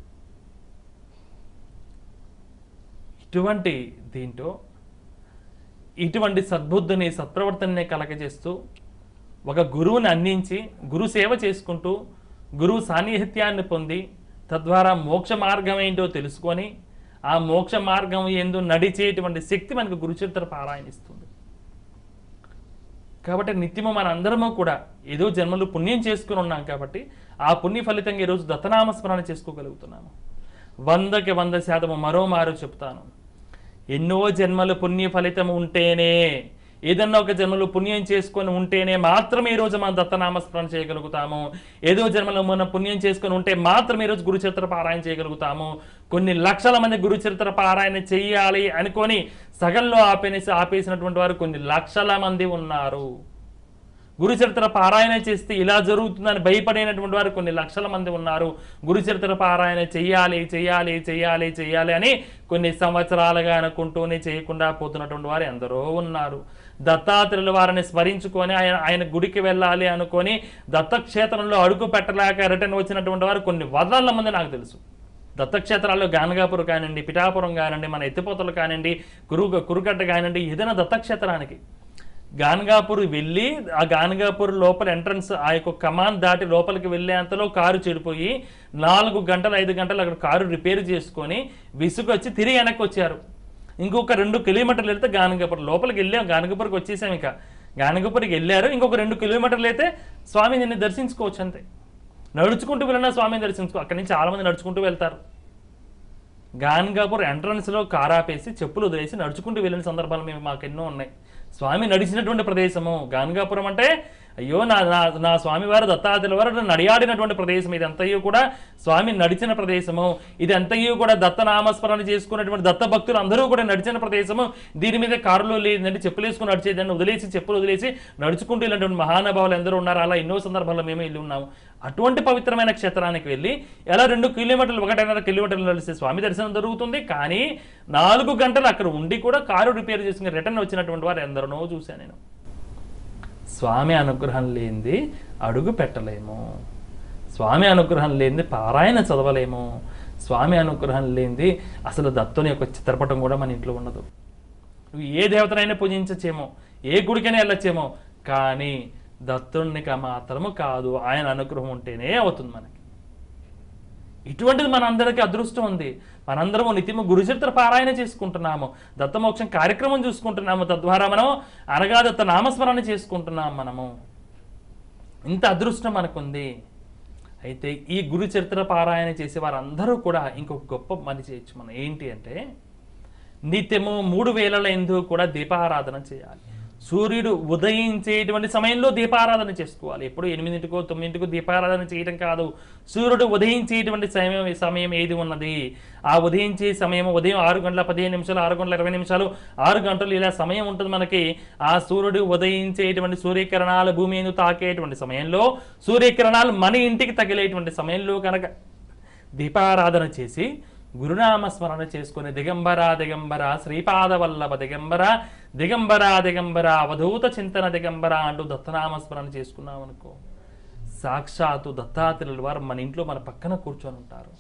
ఇటువంటి దీంట్లో ఇటువంటి సద్బుద్ధిని సత్ప్రవర్తనని కలగజేస్తూ ఒక గురువుని అందించి గురు సేవ చేసుకుంటూ గురువు సాన్నిహిత్యాన్ని పొంది తద్వారా మోక్ష మార్గం ఏంటో తెలుసుకొని ఆ మోక్ష మార్గం ఎందు నడిచేటువంటి శక్తి మనకు గురుచరిత్ర పారాయణ ఇస్తుంది కాబట్టి నిత్యము మన అందరము కూడా ఏదో జన్మలు పుణ్యం చేసుకుని ఉన్నాం కాబట్టి ఆ పుణ్య ఫలితంగా ఈరోజు దత్తనామస్మరణ చేసుకోగలుగుతున్నాము వందకి వంద శాతము మరో మారు చెప్తాను ఎన్నో జన్మలు పుణ్య ఫలితం ఉంటేనే ఏదన్నా ఒక జన్మలో పుణ్యం చేసుకొని ఉంటేనే మాత్రమే ఈ రోజు మనం దత్తనామస్మరణ చేయగలుగుతాము ఏదో జన్మలో మనం పుణ్యం చేసుకొని ఉంటే మాత్రమే ఈరోజు గురుచరిత్ర పారాయణ చేయగలుగుతాము కొన్ని లక్షల మంది గురుచరిత్ర పారాయణ చెయ్యాలి అనుకొని సగంలో ఆపేసి ఆపేసినటువంటి వారు కొన్ని లక్షల మంది ఉన్నారు గురుచరిత్ర పారాయణ చేస్తే ఇలా జరుగుతుందని భయపడినటువంటి వారు కొన్ని లక్షల మంది ఉన్నారు గురుచరిత్ర పారాయణ చెయ్యాలి చెయ్యాలి చెయ్యాలి చెయ్యాలి అని కొన్ని సంవత్సరాలుగా అనుకుంటూనే చేయకుండా పోతున్నటువంటి వారు ఎందరో ఉన్నారు దత్తాత్రేయుల వారిని స్మరించుకొని ఆయన ఆయన గుడికి వెళ్ళాలి అనుకొని దత్తక్షేత్రంలో అడుగు పెట్టలేక రిటర్న్ వచ్చినటువంటి వారు కొన్ని వందల మంది నాకు తెలుసు దత్తక్షేత్రాల్లో గానగాపురం కానివ్వండి పిఠాపురం కానివ్వండి మన ఎత్తిపోతలు కానివ్వండి కురు కురుగడ్డ కానివ్వండి ఏదైనా దత్తక్షేత్రానికి గాన్గాపూర్ వెళ్ళి ఆ గాన్గాపూర్ లోపల ఎంట్రన్స్ ఆ యొక్క కమాన్ దాటి లోపలికి వెళ్ళేంతలో కారు చెడిపోయి నాలుగు గంటలు ఐదు గంటలు అక్కడ కారు రిపేర్ చేసుకొని విసుగు వచ్చి తిరిగి వెనక్కి వచ్చారు ఇంకొక రెండు కిలోమీటర్లు వెళ్తే గానగాపూర్ లోపలికి వెళ్ళాం గానగాపూర్కి వచ్చేసాం ఇక గానగాపూర్కి వెళ్ళారు ఇంకొక రెండు కిలోమీటర్లు అయితే స్వామి నిన్ను దర్శించుకోవచ్చు అంతే నడుచుకుంటూ వెళ్ళినా స్వామిని దర్శించుకో అక్కడి నుంచి చాలా మంది నడుచుకుంటూ వెళ్తారు గాన్గాపూర్ ఎంట్రన్స్లో కార్ ఆపేసి చెప్పులు వదిలేసి నడుచుకుంటూ వెళ్ళిన సందర్భాలు మేము మాకు ఎన్నో ఉన్నాయి స్వామి నడిచినటువంటి ప్రదేశము గాన్గాపురం అంటే అయ్యో నా నా నా స్వామివారు దత్తాత్రేయుల వారు నడియాడినటువంటి ప్రదేశం ఇదంతయు కూడా స్వామి నడిచిన ప్రదేశము ఇది అంతయు కూడా దత్త నామస్మరణ చేసుకున్నటువంటి దత్త భక్తులు అందరూ కూడా నడిచిన ప్రదేశము దీని మీద కారులో లేదంటే చెప్పులు వేసుకుని నడిచేదాన్ని వదిలేసి చెప్పులు వదిలేసి నడుచుకుంటూ ఇలాంటి మహానుభావులు ఎందరూ ఉన్నారు అలా ఎన్నో సందర్భాల్లో మేము వెళ్ళి ఉన్నాము అటువంటి పవిత్రమైన క్షేత్రానికి వెళ్ళి ఎలా రెండు కిలోమీటర్లు ఒకటిన్నర కిలోమీటర్లు నడిస్తే స్వామి దర్శనం జరుగుతుంది కానీ నాలుగు గంటలు అక్కడ ఉండి కూడా కారు రిపేర్ చేసుకుని రిటర్న్ వచ్చినటువంటి వారు ఎందరినో చూశాను నేను స్వామి అనుగ్రహం లేనిది అడుగు పెట్టలేము స్వామి అనుగ్రహం లేనిది పారాయణ చదవలేము స్వామి అనుగ్రహం లేనిది అసలు దత్తుని యొక్క చిత్రపటం కూడా మన ఇంట్లో ఉండదు నువ్వు ఏ దేవతనైనా పూజించచ్చేమో ఏ గుడికైనా వెళ్ళొచ్చేమో కానీ దత్తునికి మాత్రము కాదు ఆయన అనుగ్రహం ఉంటేనే అవుతుంది మనకి ఇటువంటిది మనందరికీ అదృష్టం ఉంది మనందరము నిత్యము గురుచరిత్ర పారాయణ చేసుకుంటున్నాము దత్తమోక్షం కార్యక్రమం చూసుకుంటున్నాము తద్వారా మనం అనగా దత్త నామస్మరణ చేసుకుంటున్నాం మనము ఇంత అదృష్టం మనకుంది అయితే ఈ గురు చరిత్ర పారాయణ చేసే వారందరూ కూడా ఇంకొక గొప్ప పని చేయొచ్చు మనం ఏంటి అంటే నిత్యము మూడు వేలల ఎందు కూడా దీపారాధన చేయాలి సూర్యుడు ఉదయించేటువంటి సమయంలో దీపారాధన చేసుకోవాలి ఎప్పుడు ఎనిమిదింటికో తొమ్మిదింటికో దీపారాధన చేయడం కాదు సూర్యుడు ఉదయించేటువంటి సమయం సమయం ఏది ఉన్నది ఆ ఉదయించే సమయం ఉదయం ఆరు గంటల పదిహేను నిమిషాలు ఆరు గంటల ఇరవై నిమిషాలు ఆరు గంటలు ఇలా సమయం ఉంటుంది మనకి ఆ సూర్యుడు ఉదయించేటువంటి సూర్యకిరణాలు భూమి మీద తాకేటువంటి సమయంలో సూర్యకిరణాలు మన ఇంటికి తగిలేటువంటి సమయంలో కనుక దీపారాధన చేసి గురునామస్మరణ చేసుకుని దిగంబర దిగంబర శ్రీపాద వల్లభ దిగంబర దిగంబర దిగంబర అవధూత చింతన దిగంబర అంటూ దత్తనామస్మరణ చేసుకున్నాం అనుకో సాక్షాత్తు దత్తాత్రేయుల వారు మన ఇంట్లో మన పక్కన కూర్చొని ఉంటారు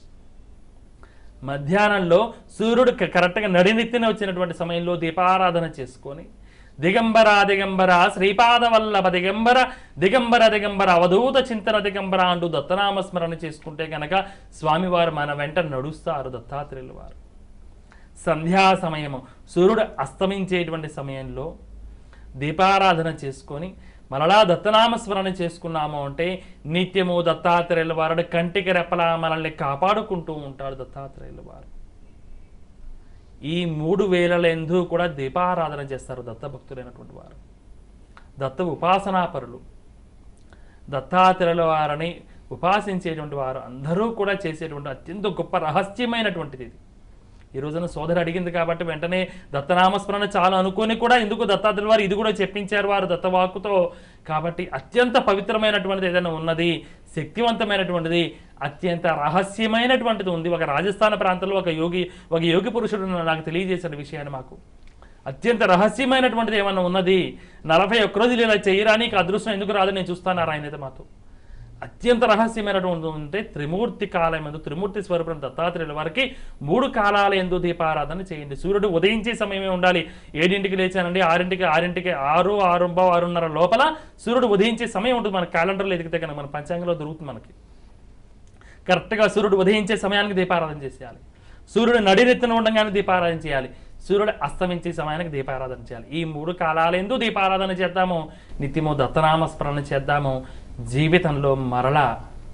మధ్యాహ్నంలో సూర్యుడు క- కరెక్ట్గా నడినెత్తిన వచ్చినటువంటి సమయంలో దీపారాధన చేసుకొని దిగంబర దిగంబర శ్రీపాద వల్లభ దిగంబర దిగంబర దిగంబర అవధూత చింతన దిగంబర అంటూ దత్తనామస్మరణ చేసుకుంటే కనుక స్వామివారు మన వెంట నడుస్తారు దత్తాత్రేయుల వారు సంధ్యా సమయము సూర్యుడు అస్తమించేటువంటి సమయంలో దీపారాధన చేసుకొని మరలా దత్తనామస్మరణ చేసుకున్నాము అంటే నిత్యము దత్తాత్రేయుల వారు కంటికి రెప్పలా మనల్ని కాపాడుకుంటూ ఉంటాడు దత్తాత్రేయుల వారు ఈ మూడు వేలలందు కూడా దీపారాధన చేస్తారు దత్తభక్తులైనటువంటి వారు దత్త ఉపాసనాపరులు దత్తాత్రేయుల వారిని ఉపాసించేటువంటి వారు అందరూ కూడా చేసేటువంటి అత్యంత గొప్ప రహస్యమైనటువంటిది ఇది ఈ రోజున సోదరు అడిగింది కాబట్టి వెంటనే దత్తనామస్మరణ చాలా అనుకొని కూడా ఎందుకు దత్తాత్రేయుల వారు ఇది కూడా చెప్పించారు వారు దత్తవాక్కుతో కాబట్టి అత్యంత పవిత్రమైనటువంటిది ఏదైనా ఉన్నది శక్తివంతమైనటువంటిది అత్యంత రహస్యమైనటువంటిది ఉంది ఒక రాజస్థాన ప్రాంతంలో ఒక యోగి ఒక యోగి పురుషుడు నాకు తెలియజేసిన విషయాన్ని మాకు అత్యంత రహస్యమైనటువంటిది ఏమన్నా ఉన్నది నలభై ఒక్క రోజులు ఇలా చేయరా నీకు అదృష్టం ఎందుకు రాదు నేను చూస్తాను ఆయన అయితే మాతో అత్యంత రహస్యమైనటువంటి ఉంటే త్రిమూర్తి కాలం ఎందు త్రిమూర్తి స్వరూపం దత్తాత్రేయుల వారికి మూడు కాలాల ఎందు దీపారాధన చేయండి సూర్యుడు ఉదయించే సమయమే ఉండాలి ఏడింటికి లేచానండి ఆరింటికి ఆరింటికి ఆరు ఆరుంబో ఆరున్నర లోపల సూర్యుడు ఉదయించే సమయం ఉంటుంది మన క్యాలెండర్లో ఎదిగితే కనుక మన పంచాంగంలో దొరుకుతుంది మనకి కరెక్ట్గా సూర్యుడు ఉదయించే సమయానికి దీపారాధన చేసేయాలి సూర్యుడు నడిరెత్తున ఉండగానే దీపారాధన చేయాలి సూర్యుడు అస్తమించే సమయానికి దీపారాధన చేయాలి ఈ మూడు కాలాలెందు దీపారాధన చేద్దాము నిత్యము దత్తనామస్మరణ చేద్దాము జీవితంలో మరలా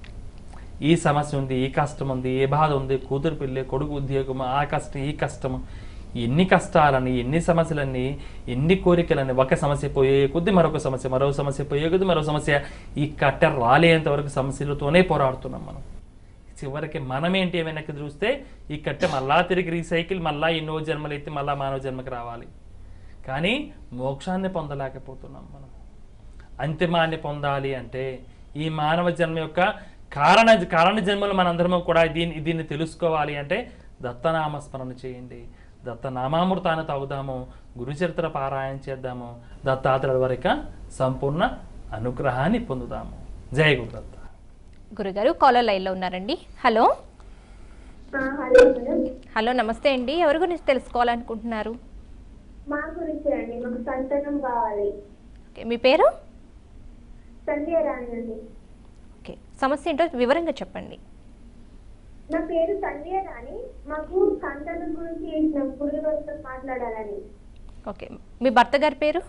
ఈ సమస్య ఉంది ఈ కష్టం ఉంది ఏ బాధ ఉంది కూతురు పిల్లి కొడుకు ఉద్యోగం ఆ కష్టం ఈ కష్టం ఎన్ని కష్టాలని ఎన్ని సమస్యలన్నీ ఎన్ని కోరికలని ఒక సమస్య పోయే కొద్ది మరొక సమస్య మరో సమస్య పోయే కొద్ది మరో సమస్య ఈ కట్టె రాలేంత వరకు సమస్యలతోనే పోరాడుతున్నాం మనం చివరికి మనమేంటి ఏమైనా చూస్తే ఈ కట్టె మళ్ళా తిరిగి రీసైకిల్ మళ్ళా ఎన్నో జన్మలు ఎత్తి మళ్ళా మానవ జన్మకి రావాలి కానీ మోక్షాన్ని పొందలేకపోతున్నాం మనం అంతిమాన్ని పొందాలి అంటే ఈ మానవ జన్మ యొక్క కారణ కారణ జన్మలు మనందరము కూడా దీన్ని దీన్ని తెలుసుకోవాలి అంటే దత్తనామస్మరణ చేయండి దత్తనామామృతాన్ని తాగుదాము గురుచరిత్ర పారాయణ చేద్దాము దత్తాత్రేయుల వారి సంపూర్ణ అనుగ్రహాన్ని పొందుదాము జయ గురుదత్త గురుగారు కాలర్ లైన్లో ఉన్నారండి హలో ఆ, హలో మేడం హలో నమస్తే అండి ఎవరి గురించి తెలుసుకోవాలనుకుంటున్నారు మా గురించి అండి మాకు సంతానం కావాలి ఓకే మీ పేరు సంధ్య రాణి అండి ఓకే సమస్య ఏంటో వివరంగా చెప్పండి నా పేరు సంధ్య రాణి మాకు సంతానం గురించి నా పురుగులతో మాట్లాడాలని ఓకే మీ భర్త గారి పేరు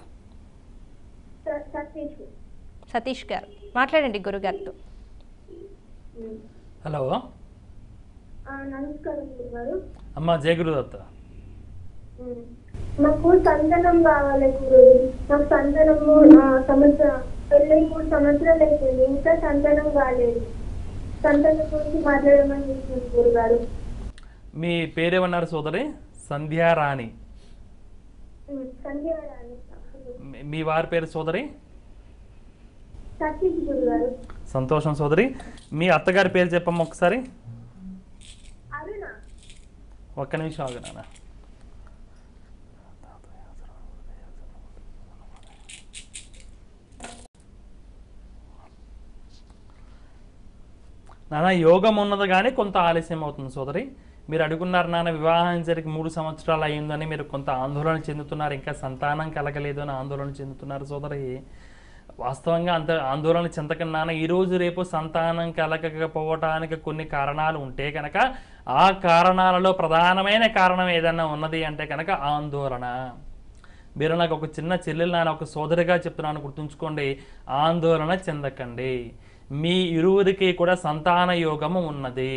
స- సతీష్ సతీష్ గారు మాట్లాడండి గురుగారితో ఉమ్. హలో ఆ, నమస్కారం గురుగారు అమ్మ జయ గురుదత్త ఉమ్. మాకు సంతానం కావాలి గురు మాకు సంతానము ఆ, సంవత్సరం పెళ్ళై మూడు సంవత్సరాలు అయిపోయింది ఇంకా సంతానం కాలేదు సంతానం గురించి మాట్లాడమని చూస్తున్నాను గురుగారు మీ పేరేమన్నారు సోదరి సంధ్యారాణి ఉమ్, సంధ్య రాణి మీ- మీ వారి పేరు సోదరి సతీష్ గురుగారు సంతోషం సోదరి మీ అత్తగారి పేరు చెప్పమ్మా ఒకసారి అరుణ ఒక్క నిమిషం ఆగు నాన్న నాన్న యోగం ఉన్నది కానీ కొంత ఆలస్యం అవుతుంది సోదరి మీరు అడుగున్నారు నాన్న వివాహం జరిగి మూడు సంవత్సరాలు అయ్యిందని మీరు కొంత ఆందోళన చెందుతున్నారు ఇంకా సంతానం కలగలేదు అని ఆందోళన చెందుతున్నారు సోదరి వాస్తవంగా అంత ఆందోళన చెందకండి నాన్న ఈ రోజు రేపు సంతానం కలగకపోవటానికి కొన్ని కారణాలు ఉంటే కనుక ఆ కారణాలలో ప్రధానమైన కారణం ఏదన్నా ఉన్నది అంటే కనుక ఆందోళన మీరు నాకు ఒక చిన్న చెల్లెలు నాన్న ఒక సోదరిగా చెప్తున్నాను గుర్తుంచుకోండి ఆందోళన చెందకండి మీ ఇరువురికి కూడా సంతాన యోగము ఉన్నది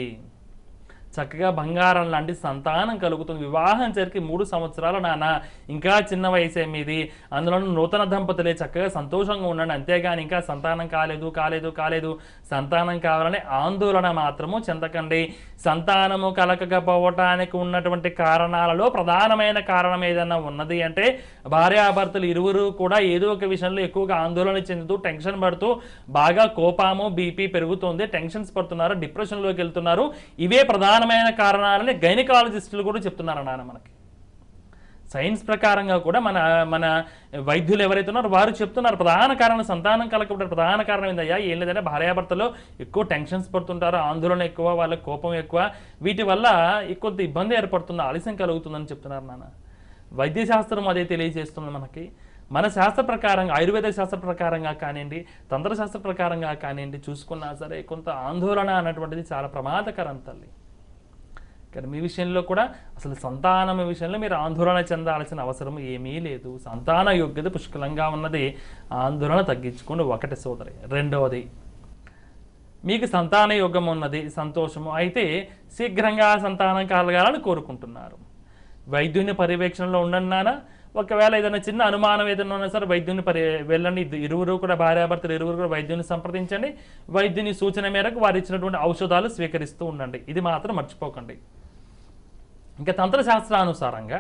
చక్కగా బంగారం లాంటి సంతానం కలుగుతుంది వివాహం జరిగి మూడు సంవత్సరాలు నాన్న ఇంకా చిన్న వయసే మీది అందులో నూతన దంపతులే చక్కగా సంతోషంగా ఉండండి అంతేగాని ఇంకా సంతానం కాలేదు కాలేదు కాలేదు సంతానం కావాలని ఆందోళన మాత్రము చెందకండి సంతానము కలగకపోవటానికి ఉన్నటువంటి కారణాలలో ప్రధానమైన కారణం ఏదైనా ఉన్నది అంటే భార్యాభర్తలు ఇరువురు కూడా ఏదో ఒక విషయంలో ఎక్కువగా ఆందోళన చెందుతూ టెన్షన్ పడుతూ బాగా కోపము బీపీ పెరుగుతుంది టెన్షన్స్ పడుతున్నారు డిప్రెషన్లోకి వెళ్తున్నారు ఇవే ప్రధానమైన కారణాలని గైనకాలజిస్టులు కూడా చెప్తున్నారు నాన్న మనకి సైన్స్ ప్రకారంగా కూడా మన మన వైద్యులు ఎవరైతే ఉన్నారో వారు చెప్తున్నారు ప్రధాన కారణం సంతానం కలగకపోవడం ప్రధాన కారణం ఏందయ్యా ఏం లేదంటే భార్యాభర్తలు ఎక్కువ టెన్షన్స్ పడుతుంటారు ఆందోళన ఎక్కువ వాళ్ళ కోపం ఎక్కువ వీటి వల్ల కొంత ఇబ్బంది ఏర్పడుతుంది ఆలస్యం కలుగుతుందని చెప్తున్నారు నాన్న వైద్యశాస్త్రం అదే తెలియజేస్తుంది మనకి మన శాస్త్ర ప్రకారంగా ఆయుర్వేద శాస్త్ర ప్రకారంగా కానివ్వండి తంత్రశాస్త్ర ప్రకారంగా కానివ్వండి చూసుకున్నా సరే కొంత ఆందోళన అన్నటువంటిది చాలా ప్రమాదకరం తల్లి కానీ మీ విషయంలో కూడా అసలు సంతానం విషయంలో మీరు ఆందోళన చెందాల్సిన అవసరం ఏమీ లేదు సంతాన యోగ్యత పుష్కలంగా ఉన్నది ఆందోళన తగ్గించుకోండి ఒకటి సోదరి రెండవది మీకు సంతాన యోగం ఉన్నది సంతోషము అయితే శీఘ్రంగా సంతానం కలగాలని కోరుకుంటున్నారు వైద్యుని పర్యవేక్షణలో ఉండండి నాన్న ఒకవేళ ఏదైనా చిన్న అనుమానం ఏదైనా ఉన్నా సరే వైద్యుని పరి వెళ్ళండి ఇద్ద- ఇరువురు కూడా భార్యాభర్తలు ఇరువురు కూడా వైద్యుని సంప్రదించండి వైద్యుని సూచన మేరకు వారు ఇచ్చినటువంటి ఔషధాలు స్వీకరిస్తూ ఉండండి ఇది మాత్రం మర్చిపోకండి ఇంకా తంత్రశాస్త్రానుసారంగా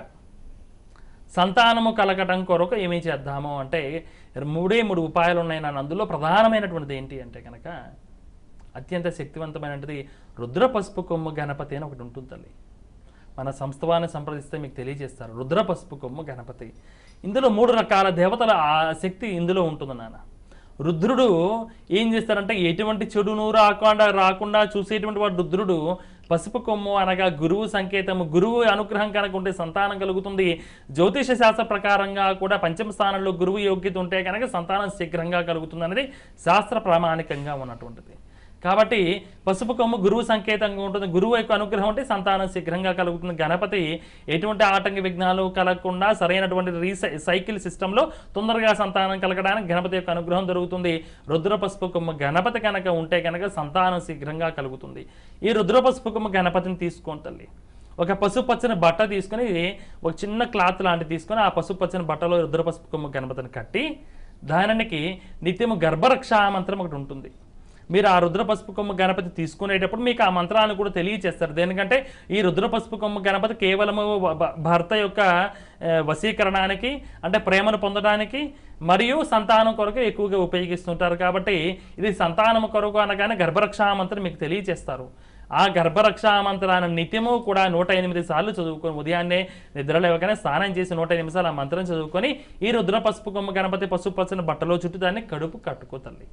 సంతానము కలగటం కొరకు ఏమి చేద్దాము అంటే మూడే మూడు ఉపాయాలు ఉన్నాయి నన్ను అందులో ప్రధానమైనటువంటిది ఏంటి అంటే కనుక అత్యంత శక్తివంతమైనది రుద్ర పసుపు కొమ్ము గణపతి అని ఒకటి ఉంటుంది తల్లి మన సంస్థవాన్ని సంప్రదిస్తే మీకు తెలియజేస్తారు రుద్ర పసుపు కొమ్ము గణపతి ఇందులో మూడు రకాల దేవతల ఆ శక్తి ఇందులో ఉంటుంది నాన్న రుద్రుడు ఏం చేస్తారంటే ఎటువంటి చెడును రాకుండా రాకుండా చూసేటువంటి వాడు రుద్రుడు పసుపు కొమ్ము అనగా గురువు సంకేతము గురువు అనుగ్రహం కనుక ఉంటే సంతానం కలుగుతుంది జ్యోతిష శాస్త్ర ప్రకారంగా కూడా పంచమ స్థానంలో గురువు యోగ్యత ఉంటే కనుక సంతానం శీఘ్రంగా కలుగుతుంది అనేది శాస్త్ర ప్రామాణికంగా ఉన్నటువంటిది కాబట్టి పసుపు కొమ్ము గురువు సంకేతంగా ఉంటుంది గురువు యొక్క అనుగ్రహం ఉంటే సంతానం శీఘ్రంగా కలుగుతుంది గణపతి ఎటువంటి ఆటంక విఘ్నాలు కలగకుండా సరైనటువంటి రీసై సైకిల్ సిస్టంలో తొందరగా సంతానం కలగడానికి గణపతి యొక్క అనుగ్రహం దొరుకుతుంది రుద్ర పసుపు కొమ్ము గణపతి కనుక ఉంటే కనుక సంతానం శీఘ్రంగా కలుగుతుంది ఈ రుద్ర పసుపు కొమ్ము గణపతిని తీసుకోండి తల్లి ఒక పసుపు పచ్చని బట్ట తీసుకొని ఒక చిన్న క్లాత్ లాంటిది తీసుకొని ఆ పసుపు పచ్చని బట్టలో రుద్ర పసుపు కొమ్ము గణపతిని కట్టి దానికి నిత్యము గర్భరక్షా మంత్రం ఒకటి ఉంటుంది మీరు ఆ రుద్ర పసుపు కొమ్ము గణపతి తీసుకునేటప్పుడు మీకు ఆ మంత్రాన్ని కూడా తెలియచేస్తారు దేనికంటే ఈ రుద్ర పసుపు కొమ్ము గణపతి కేవలము వ- భ- భర్త యొక్క ఆ, వశీకరణానికి అంటే ప్రేమను పొందడానికి మరియు సంతానం కొరకు ఎక్కువగా ఉపయోగిస్తుంటారు కాబట్టి ఇది సంతానం కొరకు అనగానే గర్భరక్షా మంత్రం మీకు తెలియచేస్తారు ఆ గర్భరక్షా మంత్రాన్ని నిత్యము కూడా నూట ఎనిమిది సార్లు చదువుకొని ఉదయాన్నే నిద్ర లేవగానే స్నానం చేసి నూట ఎనిమిది సార్లు ఆ మంత్రం చదువుకొని ఈ రుద్ర పసుపు కొమ్ము గణపతి పసుపు పచ్చని బట్టలో చుట్టూ దాన్ని కడుపు కట్టుకో తల్లి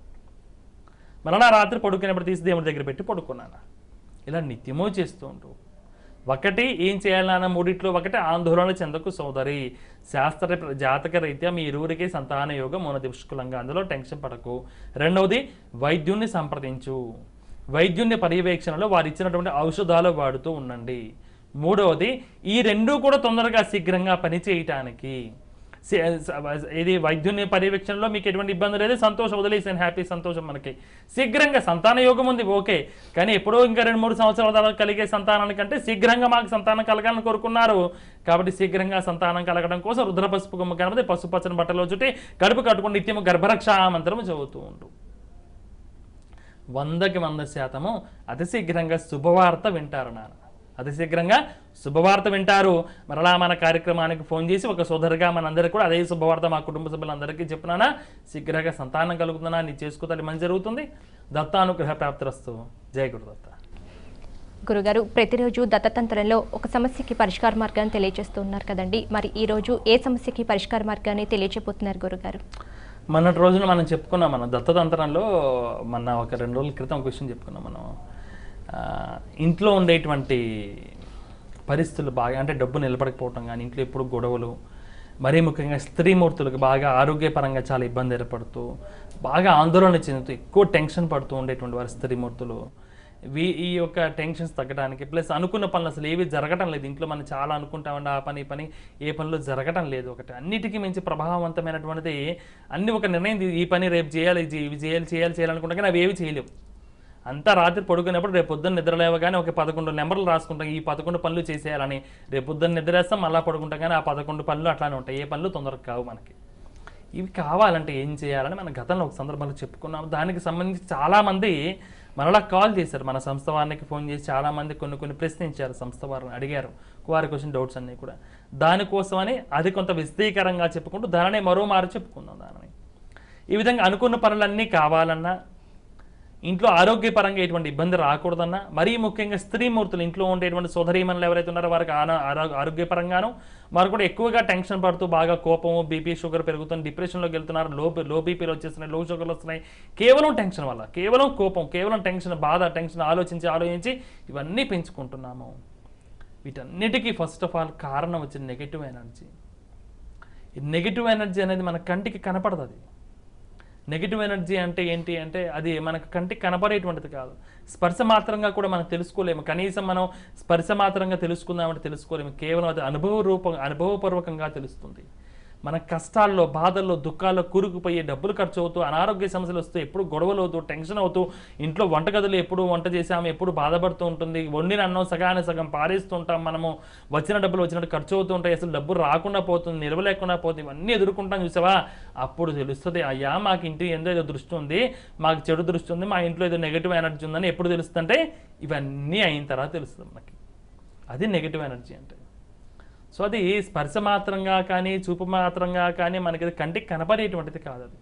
మరలా రాత్రి పడుకునేప్పుడు తీసి దేవుడి దగ్గర పెట్టి పడుకున్నాను ఇలా నిత్యమూ చేస్తూ ఉంటూ ఒకటి ఏం చేయాలన్న మూడిట్లో ఒకటి ఆందోళన చెందకు సోదరి శాస్త్ర ప్ర- జాతక రీత్యా మీ ఇరువురికి సంతాన యోగం ఉన్నది పుష్కలంగా అందులో టెన్షన్ పడకు రెండవది వైద్యుణ్ణి సంప్రదించు వైద్యుని పర్యవేక్షణలో వారు ఇచ్చినటువంటి ఔషధాలు వాడుతూ ఉండండి మూడవది ఈ రెండూ కూడా తొందరగా శీఘ్రంగా పనిచేయటానికి సి- స- ఇది వైద్యుని పర్యవేక్షణలో మీకు ఎటువంటి ఇబ్బంది లేదు సంతోషం వదిలేసాను హ్యాపీ సంతోషం మనకి శీఘ్రంగా సంతాన యోగం ఉంది ఓకే కానీ ఎప్పుడో ఇంకా రెండు మూడు సంవత్సరాల తర్వాత కలిగే సంతానానికంటే శీఘ్రంగా మాకు సంతానం కలగాలని కోరుకున్నారు కాబట్టి శీఘ్రంగా సంతానం కలగడం కోసం రుద్ర పసుపు కొమ్మ గణపతి పసుపు పచ్చని బట్టలో చుట్టి కడుపు కట్టుకుని నిత్యము గర్భరక్ష మంత్రము చదువుతూ ఉంటూ వందకి వంద శాతము అతి శీఘ్రంగా శుభవార్త వింటారు నాన్న అతి శీఘ్రంగా శుభవార్త వింటారు మరలా మన కార్యక్రమానికి ఫోన్ చేసి ఒక సోదరుగా మనందరికీ కూడా అదే శుభవార్త మా కుటుంబ సభ్యులందరికీ చెప్పినానా శీఘ్రంగా సంతానం కలుగుతుందా నీ చేసుకోతాలి మంచి జరుగుతుంది దత్తానుగ్రహ ప్రాప్తిరస్తు జయ గురుదత్త గురుగారు ప్రతిరోజు దత్తతంత్రంలో ఒక సమస్యకి పరిష్కార మార్గాన్ని తెలియజేస్తూ ఉన్నారు కదండి మరి ఈ రోజు ఏ సమస్యకి పరిష్కార మార్గాన్ని తెలియజేయబోతున్నారు గురుగారు మొన్నటి రోజున మనం చెప్పుకున్నాం మనం దత్తతంత్రంలో మన ఒక రెండు రోజుల క్రితం ఒక విషయం చెప్పుకున్నాం మనం ఆ, ఇంట్లో ఉండేటువంటి పరిస్థితులు బాగా అంటే డబ్బు నిలబడకపోవటం కానీ ఇంట్లో ఎప్పుడు గొడవలు మరీ ముఖ్యంగా స్త్రీమూర్తులకు బాగా ఆరోగ్యపరంగా చాలా ఇబ్బంది ఏర్పడుతూ బాగా ఆందోళన చెందుతూ ఎక్కువ టెన్షన్ పడుతూ ఉండేటువంటి వారి స్త్రీమూర్తులు వీ ఈ యొక్క టెన్షన్స్ తగ్గడానికి ప్లస్ అనుకున్న పనులు అసలు ఏవి జరగటం లేదు ఇంట్లో మనం చాలా అనుకుంటామండి ఆ పని ఈ పని ఏ పనులు జరగటం లేదు ఒకటి అన్నిటికీ మించి ప్రభావవంతమైనటువంటిది అన్ని ఒక నిర్ణయం తీ- ఈ పని రేపు చేయాలి ఇది ఇవి చేయాలి చేయాలి చేయాలనుకుంటా కానీ అవి ఏవి చేయలేవు అంతా రాత్రి పడుకునేప్పుడు రేపు పొద్దున్న నిద్ర లేవగానే ఒక పదకొండు నెంబర్లు రాసుకుంటాం ఈ పదకొండు పనులు చేసేయాలని రేపు పొద్దున్న నిద్రేస్తాం మళ్ళీ పడుకుంటాం కానీ ఆ పదకొండు పనులు అట్లానే ఉంటాయి ఏ పనులు తొందరగా కావు మనకి ఇవి కావాలంటే ఏం చేయాలని మనం గతంలో ఒక సందర్భంలో చెప్పుకున్నాం దానికి సంబంధించి చాలామంది మరలా కాల్ చేశారు మన సంస్థ వారికి ఫోన్ చేసి చాలామంది కొన్ని కొన్ని ప్రశ్నించారు సంస్థ వారిని అడిగారు వారికి వచ్చిన డౌట్స్ అన్నీ కూడా దానికోసమని అది కొంత విశదీకరంగా చెప్పుకుంటూ దానిని మరో మారు చెప్పుకుందాం దానిని ఈ విధంగా అనుకున్న పనులన్నీ కావాలన్నా ఇంట్లో ఆరోగ్యపరంగా ఎటువంటి ఇబ్బంది రాకూడదన్నా మరీ ముఖ్యంగా స్త్రీమూర్తులు ఇంట్లో ఉండేటువంటి సోదరీమణులు ఎవరైతే ఉన్నారో వారికి ఆన- ఆరో- ఆరోగ్యపరంగాను వారు కూడా ఎక్కువగా టెన్షన్ పడుతూ బాగా కోపము బీపీ షుగర్ పెరుగుతుంది డిప్రెషన్లోకి వెళ్తున్నారు లో లో బీపీలు వచ్చేస్తున్నాయి లో షుగర్లు వస్తున్నాయి కేవలం టెన్షన్ వల్ల కేవలం కోపం కేవలం టెన్షన్ బాధ టెన్షన్ ఆలోచించి ఆలోచించి ఇవన్నీ పెంచుకుంటున్నాము వీటన్నిటికీ ఫస్ట్ ఆఫ్ ఆల్ కారణం వచ్చిన నెగిటివ్ ఎనర్జీ ఈ నెగిటివ్ ఎనర్జీ అనేది మన కంటికి కనపడదు అది నెగిటివ్ ఎనర్జీ అంటే ఏంటి అంటే అది మనకు కంటికి కనపడేటువంటిది కాదు స్పర్శ మాత్రంగా కూడా మనం తెలుసుకోలేము కనీసం మనం స్పర్శ మాత్రంగా తెలుసుకుందామంటే తెలుసుకోలేము కేవలం అది అనుభవ రూపం అనుభవపూర్వకంగా తెలుస్తుంది మన కష్టాల్లో బాధల్లో దుఃఖాల్లో కూరుకుపోయి డబ్బులు ఖర్చు అవుతూ అనారోగ్య సమస్యలు వస్తూ ఎప్పుడు గొడవలు అవుతూ టెన్షన్ అవుతూ ఇంట్లో వంటగదులు ఎప్పుడు వంట చేసాము ఎప్పుడు బాధపడుతూ ఉంటుంది వండిన అన్నం సగాన్ని సగం పారేస్తూ ఉంటాం మనము వచ్చిన డబ్బులు వచ్చినట్టు ఖర్చు అవుతూ ఉంటాయి అసలు డబ్బు రాకుండా పోతుంది నిల్వ లేకుండా పోతుంది ఇవన్నీ ఎదుర్కొంటాం చూసావా అప్పుడు తెలుస్తుంది అయ్యా మాకు ఇంటి ఎందో ఏదో దృష్టి ఉంది మాకు చెడు దృష్టి ఉంది మా ఇంట్లో ఏదో నెగిటివ్ ఎనర్జీ ఉందని ఎప్పుడు తెలుస్తుందంటే ఇవన్నీ అయిన తర్వాత తెలుస్తుంది మనకి అది నెగిటివ్ ఎనర్జీ అంటే సో అది స్పర్శ మాత్రంగా కానీ చూపు మాత్రంగా కానీ మనకి అది కంటికి కనపడేటువంటిది కాదు అది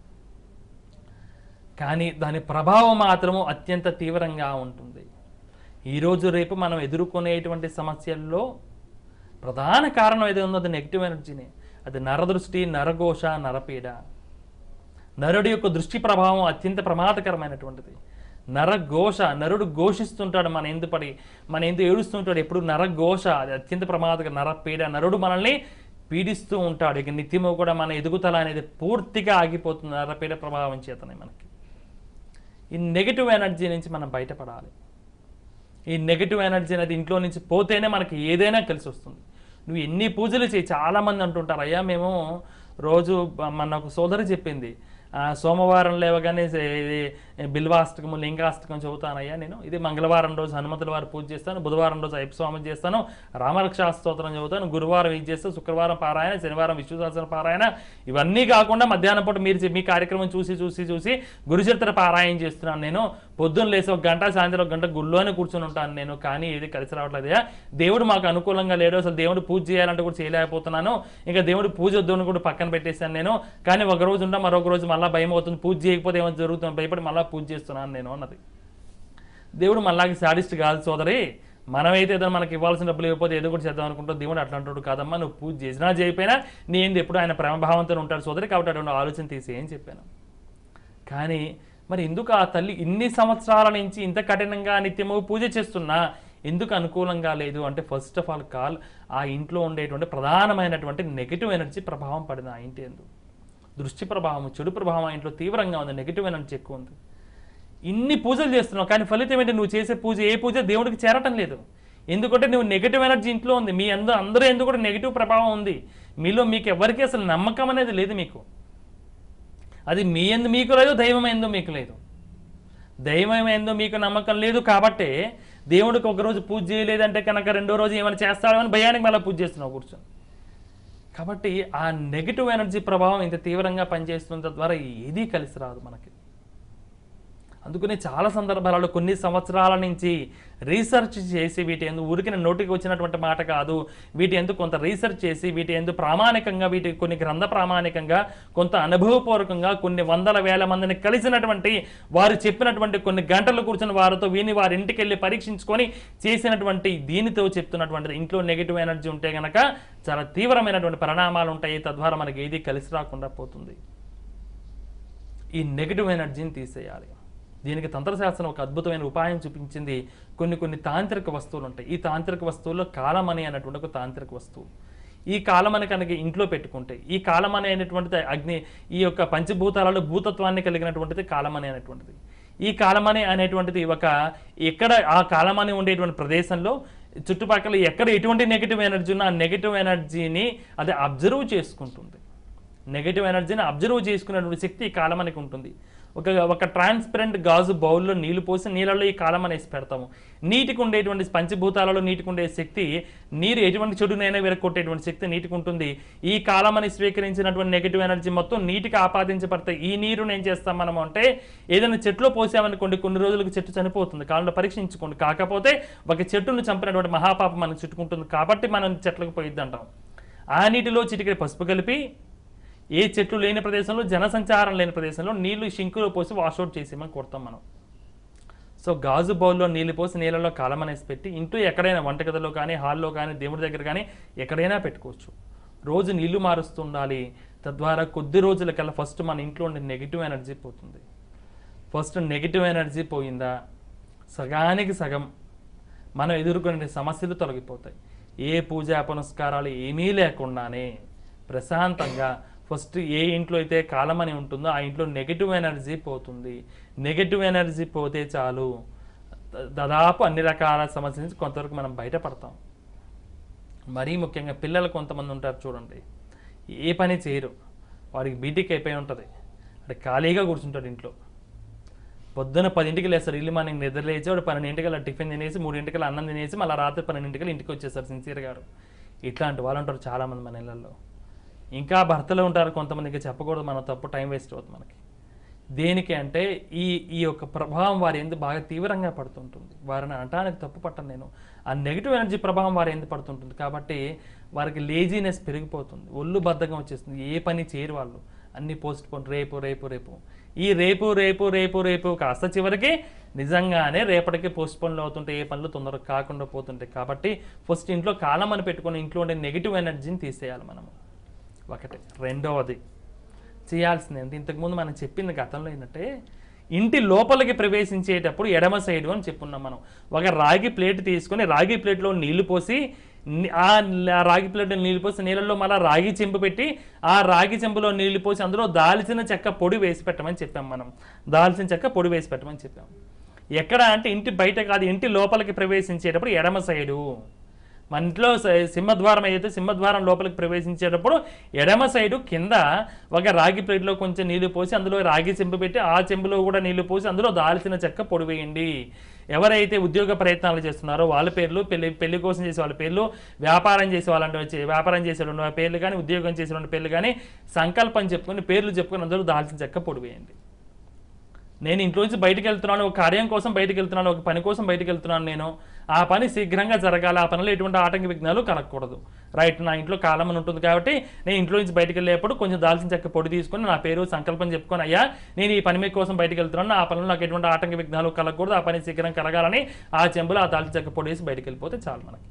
కానీ దాని ప్రభావం మాత్రము అత్యంత తీవ్రంగా ఉంటుంది ఈరోజు రేపు మనం ఎదుర్కొనేటువంటి సమస్యల్లో ప్రధాన కారణం ఏదో ఉందో అది నెగిటివ్ ఎనర్జీనే అది నరదృష్టి నరఘోష నరపీడ నరుడి యొక్క దృష్టి ప్రభావం అత్యంత ప్రమాదకరమైనటువంటిది నరఘోష నరుడు ఘోషిస్తుంటాడు మన ఎందు పడి మన ఎందు ఏడుస్తుంటాడు ఎప్పుడు నరఘోష అది అత్యంత ప్రమాదకర నరపీడ నరుడు మనల్ని పీడిస్తూ ఉంటాడు ఇక నిత్యము కూడా మన ఎదుగుదల అనేది పూర్తిగా ఆగిపోతుంది నరపీడ ప్రభావం చేతనే మనకి ఈ నెగిటివ్ ఎనర్జీ నుంచి మనం బయటపడాలి ఈ నెగిటివ్ ఎనర్జీ అనేది ఇంట్లో నుంచి పోతేనే మనకి ఏదైనా కలిసి వస్తుంది నువ్వు ఎన్ని పూజలు చేయి చాలామంది అంటుంటారు అయ్యా మేము రోజు బ- మన ఒక సోదరి చెప్పింది ఆ, సోమవారం లేవగానే సే- ఇది బిల్వాష్టకము లింగాష్టకం చదువుతానయ్యా నేను ఇది మంగళవారం రోజు హనుమంతుల వారి పూజ చేస్తాను బుధవారం రోజు అయ్యప్ప స్వామి చేస్తాను రామరక్షా స్తోత్రం చదువుతాను గురువారం ఇది చేస్తాను శుక్రవారం పారాయణ శనివారం విష్ణు సహస్ర పారాయణ ఇవన్నీ కాకుండా మధ్యాహ్నం పూట మీరు చే- మీ కార్యక్రమం చూసి చూసి చూసి గురుచరిత్ర పారాయణ చేస్తున్నాను నేను పొద్దున్న లేసి ఒక గంట సాయంత్రం ఒక గంట గుళ్ళోనే కూర్చొని ఉంటాను నేను కానీ ఏది కలిసి రావట్లేదయ్యా దేవుడు మాకు అనుకూలంగా లేడు అసలు దేవుడు పూజ చేయాలంటే కూడా చేయలేకపోతున్నాను ఇంకా దేవుడు పూజ వద్దని కూడా పక్కన పెట్టేశాను నేను కానీ ఒక రోజు ఉంటా మరొక రోజు మళ్ళీ భయం అవుతుంది పూజ చేయకపోతే ఏమో జరుగుతుంది భయపడి మళ్ళీ పూజ చేస్తున్నాను నేను అన్నది దేవుడు మళ్ళాకి సాడిస్ట్ కాదు సోదరి మనమైతే ఏదో మనకి ఇవ్వాల్సిన డబ్బులు ఇవ్వకపోతే ఏదో కూడా చేద్దాం అనుకుంటాం దేవుడు అట్లా అంటాడు కాదమ్మా నువ్వు పూజ చేసినా చేయకపోయినా నేను ఎప్పుడు ఆయన ప్రేమభావంతో ఉంటాడు సోదరి కాబట్టి అటువంటి ఆలోచన తీసి ఏం చెప్పాను కానీ మరి ఎందుకు ఆ తల్లి ఇన్ని సంవత్సరాల నుంచి ఇంత కఠినంగా నిత్యము పూజ చేస్తున్నా ఎందుకు అనుకూలంగా లేదు అంటే ఫస్ట్ ఆఫ్ ఆల్ కాల్ ఆ ఇంట్లో ఉండేటువంటి ప్రధానమైనటువంటి నెగిటివ్ ఎనర్జీ ప్రభావం పడింది ఆ ఇంటి ఎందు దృష్టి ప్రభావం చెడు ప్రభావం ఆ ఇంట్లో తీవ్రంగా ఉంది నెగిటివ్ ఎనర్జీ ఎక్కువ ఉంది ఇన్ని పూజలు చేస్తున్నావు కానీ ఫలితం ఏంటి నువ్వు చేసే పూజ ఏ పూజ దేవుడికి చేరటం లేదు ఎందుకంటే నువ్వు నెగిటివ్ ఎనర్జీ ఇంట్లో ఉంది మీ అందరూ అందరూ ఎందుకు కూడా నెగిటివ్ ప్రభావం ఉంది మీలో మీకు ఎవరికి అసలు నమ్మకం అనేది లేదు మీకు అది మీ ఎందు మీకు లేదు దైవం ఎందు మీకు లేదు దైవం ఎందు మీకు నమ్మకం లేదు కాబట్టే దేవుడికి ఒకరోజు పూజ చేయలేదంటే కనుక రెండో రోజు ఏమైనా చేస్తాడో అని భయానికి మళ్ళీ పూజ చేస్తున్నావు కూర్చొని కాబట్టి ఆ నెగిటివ్ ఎనర్జీ ప్రభావం ఇంత తీవ్రంగా పనిచేస్తున్న తద్వారా ఏదీ కలిసి రాదు మనకి అందుకనే చాలా సందర్భాలలో కొన్ని సంవత్సరాల నుంచి రీసెర్చ్ చేసి వీటి ఎందు ఊరికి నోటికి వచ్చినటువంటి మాట కాదు వీటి ఎందు కొంత రీసెర్చ్ చేసి వీటి ఎందు ప్రామాణికంగా వీటి కొన్ని గ్రంథ ప్రామాణికంగా కొంత అనుభవపూర్వకంగా కొన్ని వందల వేల మందిని కలిసినటువంటి వారు చెప్పినటువంటి కొన్ని గంటలు కూర్చుని వారితో వీని వారి ఇంటికి వెళ్ళి పరీక్షించుకొని చేసినటువంటి దీనితో చెప్తున్నటువంటిది ఇంట్లో నెగిటివ్ ఎనర్జీ ఉంటే గనక చాలా తీవ్రమైనటువంటి పరిణామాలు ఉంటాయి తద్వారా మనకి ఏది కలిసి రాకుండా పోతుంది ఈ నెగిటివ్ ఎనర్జీని తీసేయాలి దీనికి తంత్రశాస్త్రం ఒక అద్భుతమైన ఉపాయం చూపించింది కొన్ని కొన్ని తాంత్రిక వస్తువులు ఉంటాయి ఈ తాంత్రిక వస్తువుల్లో కాలమని అనేటువంటి ఒక తాంత్రిక వస్తువు ఈ కాలమని కనుక ఇంట్లో పెట్టుకుంటే ఈ కాలమని అనేటువంటిది అగ్ని ఈ యొక్క పంచభూతాలలో భూతత్వాన్ని కలిగినటువంటిది కాలమని అనేటువంటిది ఈ కాలమని అనేటువంటిది ఒక ఎక్కడ ఆ కాలమని ఉండేటువంటి ప్రదేశంలో చుట్టుపక్కల ఎక్కడ ఎటువంటి నెగిటివ్ ఎనర్జీ ఉన్నా ఆ నెగిటివ్ ఎనర్జీని అది అబ్జర్వ్ చేసుకుంటుంది నెగిటివ్ ఎనర్జీని అబ్జర్వ్ చేసుకునేటువంటి శక్తి ఈ కాలమనికి ఉంటుంది ఒక ఒక ట్రాన్స్పరెంట్ గాజు బౌల్లో నీళ్లు పోసి నీళ్ళలో ఈ కాలం అనేసి పెడతాము నీటికి ఉండేటువంటి పంచభూతాలలో నీటికి ఉండే శక్తి నీరు ఎటువంటి చెడునైనా విరగొట్టేటువంటి శక్తి నీటికి ఉంటుంది ఈ కాలం అని స్వీకరించినటువంటి నెగిటివ్ ఎనర్జీ మొత్తం నీటికి ఆపాదించబడతాయి ఈ నీరుని ఏం చేస్తాం మనం అంటే ఏదైనా చెట్లో పోసామనుకోండి కొన్ని రోజులకు చెట్టు చనిపోతుంది కాలంలో పరీక్షించుకోండి కాకపోతే ఒక చెట్టును చంపినటువంటి మహాపాపం మనకు చుట్టుకుంటుంది కాబట్టి మనం చెట్లకు పోయిద్ది అంటాం ఆ నీటిలో చిటికెడు పసుపు కలిపి ఏ చెట్లు లేని ప్రదేశంలో జనసంచారం లేని ప్రదేశంలో నీళ్లు షింకులో పోసి వాషౌట్ చేసేమని కొడతాం మనం సో గాజు బౌల్లో నీళ్ళు పోసి నీళ్ళలో కాలమనేసి పెట్టి ఇంట్లో ఎక్కడైనా వంటగదిలో కానీ హాల్లో కానీ దేవుడి దగ్గర కానీ ఎక్కడైనా పెట్టుకోవచ్చు రోజు నీళ్లు మారుస్తుండాలి తద్వారా కొద్ది రోజులకల్లా ఫస్ట్ మన ఇంట్లో ఉండే నెగిటివ్ ఎనర్జీ పోతుంది ఫస్ట్ నెగిటివ్ ఎనర్జీ పోయిందా సగానికి సగం మనం ఎదుర్కొనే సమస్యలు తొలగిపోతాయి ఏ పూజా పునస్కారాలు ఏమీ లేకుండానే ప్రశాంతంగా ఫస్ట్ ఏ ఇంట్లో అయితే కాలమని ఉంటుందో ఆ ఇంట్లో నెగిటివ్ ఎనర్జీ పోతుంది నెగిటివ్ ఎనర్జీ పోతే చాలు ద- దాదాపు అన్ని రకాల సమస్యల నుంచి కొంతవరకు మనం బయటపడతాం మరీ ముఖ్యంగా పిల్లలు కొంతమంది ఉంటారు చూడండి ఏ పని చేయరు వాడికి బీటెక్ అయిపోయి ఉంటుంది అంటే ఖాళీగా కూర్చుంటాడు ఇంట్లో పొద్దున పదింటికి లేస్తారు ఇల్లు మనకి నిద్ర లేచి వాడు పన్నెండింటికి అలా టిఫిన్ తినేసి మూడింటికి అన్నం తినేసి మళ్ళీ రాత్రి పన్నెండింటికి ఇంటికి వచ్చేస్తారు సిన్సియర్ గారు ఇట్లాంటి వాళ్ళు ఉంటారు చాలామంది మన ఇళ్ళల్లో ఇంకా భర్తలు ఉంటారు కొంతమందికి చెప్పకూడదు మన తప్పు టైం వేస్ట్ అవుతుంది మనకి దేనికి అంటే ఈ ఈ యొక్క ప్రభావం వారి ఎందు బాగా తీవ్రంగా పడుతుంటుంది వారిని అనటానికి తప్పు పట్టను నేను ఆ నెగిటివ్ ఎనర్జీ ప్రభావం వారి ఎందు పడుతుంటుంది కాబట్టి వారికి లేజీనెస్ పెరిగిపోతుంది ఒళ్ళు బద్ధకం వచ్చేస్తుంది ఏ పని చేయరు వాళ్ళు అన్ని పోస్ట్ పోన్ రేపు రేపు రేపు ఈ రేపు రేపు రేపు రేపు కాస్త చివరికి నిజంగానే రేపటికి పోస్ట్ పోన్లు అవుతుంటే ఏ పనులు తొందరగా కాకుండా పోతుంటాయి కాబట్టి ఫస్ట్ ఇంట్లో కాలం అని పెట్టుకొని ఇంట్లో ఉండే నెగిటివ్ ఎనర్జీని తీసేయాలి మనము ఒకటి రెండవది చేయాల్సింది ఏంటి ఇంతకుముందు మనం చెప్పింది గతంలో ఏంటంటే ఇంటి లోపలికి ప్రవేశించేటప్పుడు ఎడమ సైడు అని చెప్పున్నాం మనం ఒక రాగి ప్లేట్ తీసుకొని రాగి ప్లేట్లో నీళ్లు పోసి ని- ఆ ల- రాగి ప్లేట్లో నీళ్లు పోసి నీళ్ళల్లో మళ్ళీ రాగి చెంబు పెట్టి ఆ రాగి చెంబులో నీళ్లు పోసి అందులో దాల్చిన చెక్క పొడి వేసి పెట్టమని చెప్పాం మనం దాల్చిన చెక్క పొడి వేసి పెట్టమని చెప్పాం ఎక్కడ అంటే ఇంటి బయట కాదు ఇంటి లోపలికి ప్రవేశించేటప్పుడు ఎడమ సైడు మన ఇంట్లో స- సింహద్వారం అయితే సింహద్వారం లోపలికి ప్రవేశించేటప్పుడు ఎడమ సైడు కింద ఒక రాగి ప్లేట్లో కొంచెం నీళ్లు పోసి అందులో రాగి చెంబు పెట్టి ఆ చెంబులో కూడా నీళ్లు పోసి అందులో దాల్చిన చెక్క పొడి వేయండి ఎవరైతే ఉద్యోగ ప్రయత్నాలు చేస్తున్నారో వాళ్ళ పేర్లు పెళ్లి పెళ్లి కోసం చేసే వాళ్ళ పేర్లు వ్యాపారం చేసే వాళ్ళంటే వచ్చి వ్యాపారం చేసే వాళ్ళ పేర్లు కానీ ఉద్యోగం చేసే వాళ్ళ పేర్లు కానీ సంకల్పం చెప్పుకొని పేర్లు చెప్పుకొని అందులో దాల్చిన చెక్క పొడి వేయండి నేను ఇంట్లో నుంచి బయటికి వెళ్తున్నాను ఒక కార్యం కోసం బయటికి వెళ్తున్నాను ఒక పని కోసం బయటికి వెళ్తున్నాను నేను ఆ పని శీఘ్రంగా జరగాలి ఆ పనిలో ఎటువంటి ఆటంక విఘ్నాలు కలగకూడదు రైట్ నా ఇంట్లో కాలం అని ఉంటుంది కాబట్టి నేను ఇంట్లో నుంచి బయటికి వెళ్ళేప్పుడు కొంచెం దాల్చిన చెక్క పొడి తీసుకొని నా పేరు సంకల్పం చెప్పుకొని అయ్యా నేను ఈ పని మీ కోసం బయటికి వెళ్తున్నాను ఆ పనిలో నాకు ఎటువంటి ఆటంక విఘ్నాలు కలగకూడదు ఆ పని శీఘ్రం కలగాలని ఆ చెంబులో ఆ దాల్చిన చెక్క పొడి వేసి బయటికి వెళ్ళిపోతే చాలు మనకి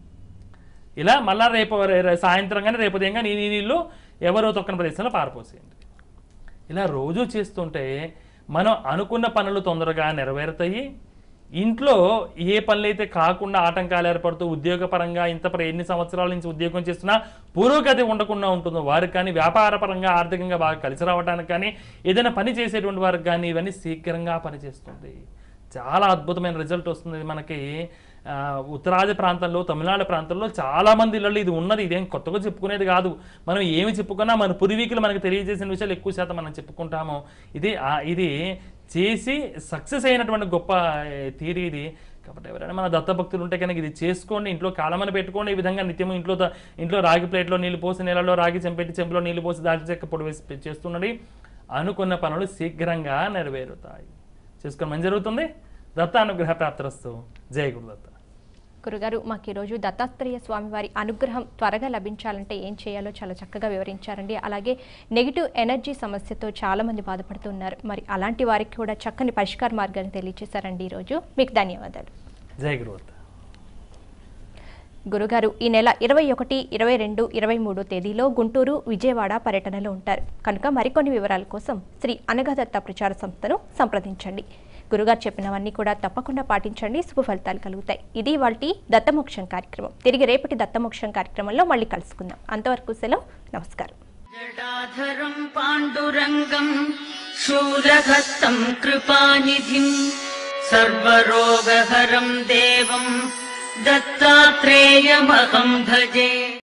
ఇలా మళ్ళా రేపు రే- సాయంత్రం కానీ రేపు ఉదయం కానీ ఈ నీళ్ళు ఎవరో తొక్కని ప్రదేశంలో పారిపోసేయండి ఇలా రోజు చేస్తుంటే మనం అనుకున్న పనులు తొందరగా నెరవేరుతాయి ఇంట్లో ఏ పనులైతే కాకుండా ఆటంకాలు ఏర్పడుతూ ఉద్యోగపరంగా ఇంత ప్ర- ఎన్ని సంవత్సరాల నుంచి ఉద్యోగం చేస్తున్నా పురోగతి ఉండకుండా ఉంటుందో వారికి కానీ వ్యాపారపరంగా ఆర్థికంగా బాగా కలిసి రావడానికి కానీ ఏదైనా పని చేసేటువంటి వారికి కానీ ఇవన్నీ శీఘ్రంగా పనిచేస్తుంది చాలా అద్భుతమైన రిజల్ట్ వస్తుంది ఇది మనకి ఆ, ఉత్తరాది ప్రాంతంలో తమిళనాడు ప్రాంతంలో చాలా మంది ఇళ్ళలో ఇది ఉన్నది ఇదేం కొత్తగా చెప్పుకునేది కాదు మనం ఏమి చెప్పుకున్నా మన పూర్వీకులు మనకు తెలియజేసిన విషయాలు ఎక్కువ శాతం మనం చెప్పుకుంటాము ఇది ఆ- ఇది చేసి సక్సెస్ అయినటువంటి గొప్ప థీరీ ఇది కాబట్టి ఎవరైనా మన దత్తభక్తులు ఉంటే కనుక ఇది చేసుకోండి ఇంట్లో కాలమని పెట్టుకోండి ఈ విధంగా నిత్యం ఇంట్లో ద- ఇంట్లో రాగి ప్లేట్లో నీళ్ళు పోసి నీళ్ళలో రాగి చెంపెట్టి చెంపులో నీళ్ళు పోసి దాల్చిన చెక్క పొడి వేసి చేస్తుండండి అనుకున్న పనులు శీఘ్రంగా నెరవేరుతాయి చేసుకొని మంచి జరుగుతుంది దత్త అనుగ్రహ ప్రాప్తిరస్తు జయ గురుదత్త గురుగారు మాకు ఈరోజు దత్తాత్రేయ స్వామి వారి అనుగ్రహం త్వరగా లభించాలంటే ఏం చేయాలో చాలా చక్కగా వివరించారండి అలాగే నెగిటివ్ ఎనర్జీ సమస్యతో చాలా మంది బాధపడుతున్నారు మరి అలాంటి వారికి కూడా చక్కని పరిష్కార మార్గాన్ని తెలియజేశారండి ఈరోజు మీకు ధన్యవాదాలు జయ గురుదత్త గురుగారు ఈ నెల ఇరవై ఒకటి ఇరవై రెండు ఇరవై మూడు తేదీలో గుంటూరు విజయవాడ పర్యటనలో ఉంటారు కనుక మరికొన్ని వివరాల కోసం శ్రీ అనగదత్త ప్రచార సంస్థను సంప్రదించండి గురుగారు చెప్పినవన్నీ కూడా తప్పకుండా పాటించండి శుభ ఫలితాలు కలుగుతాయి ఇది వాటి దత్తమోక్షం కార్యక్రమం తిరిగి రేపటి దత్తమోక్షం కార్యక్రమంలో మళ్ళీ కలుసుకుందాం అంతవరకు సెలవు నమస్కారం जटाधरम् पाण्डुरङ्गम् शूलहस्तम् कृपानिधिम् सर्वरोगहरम् देवम् दत्तात्रेयमहम् भजे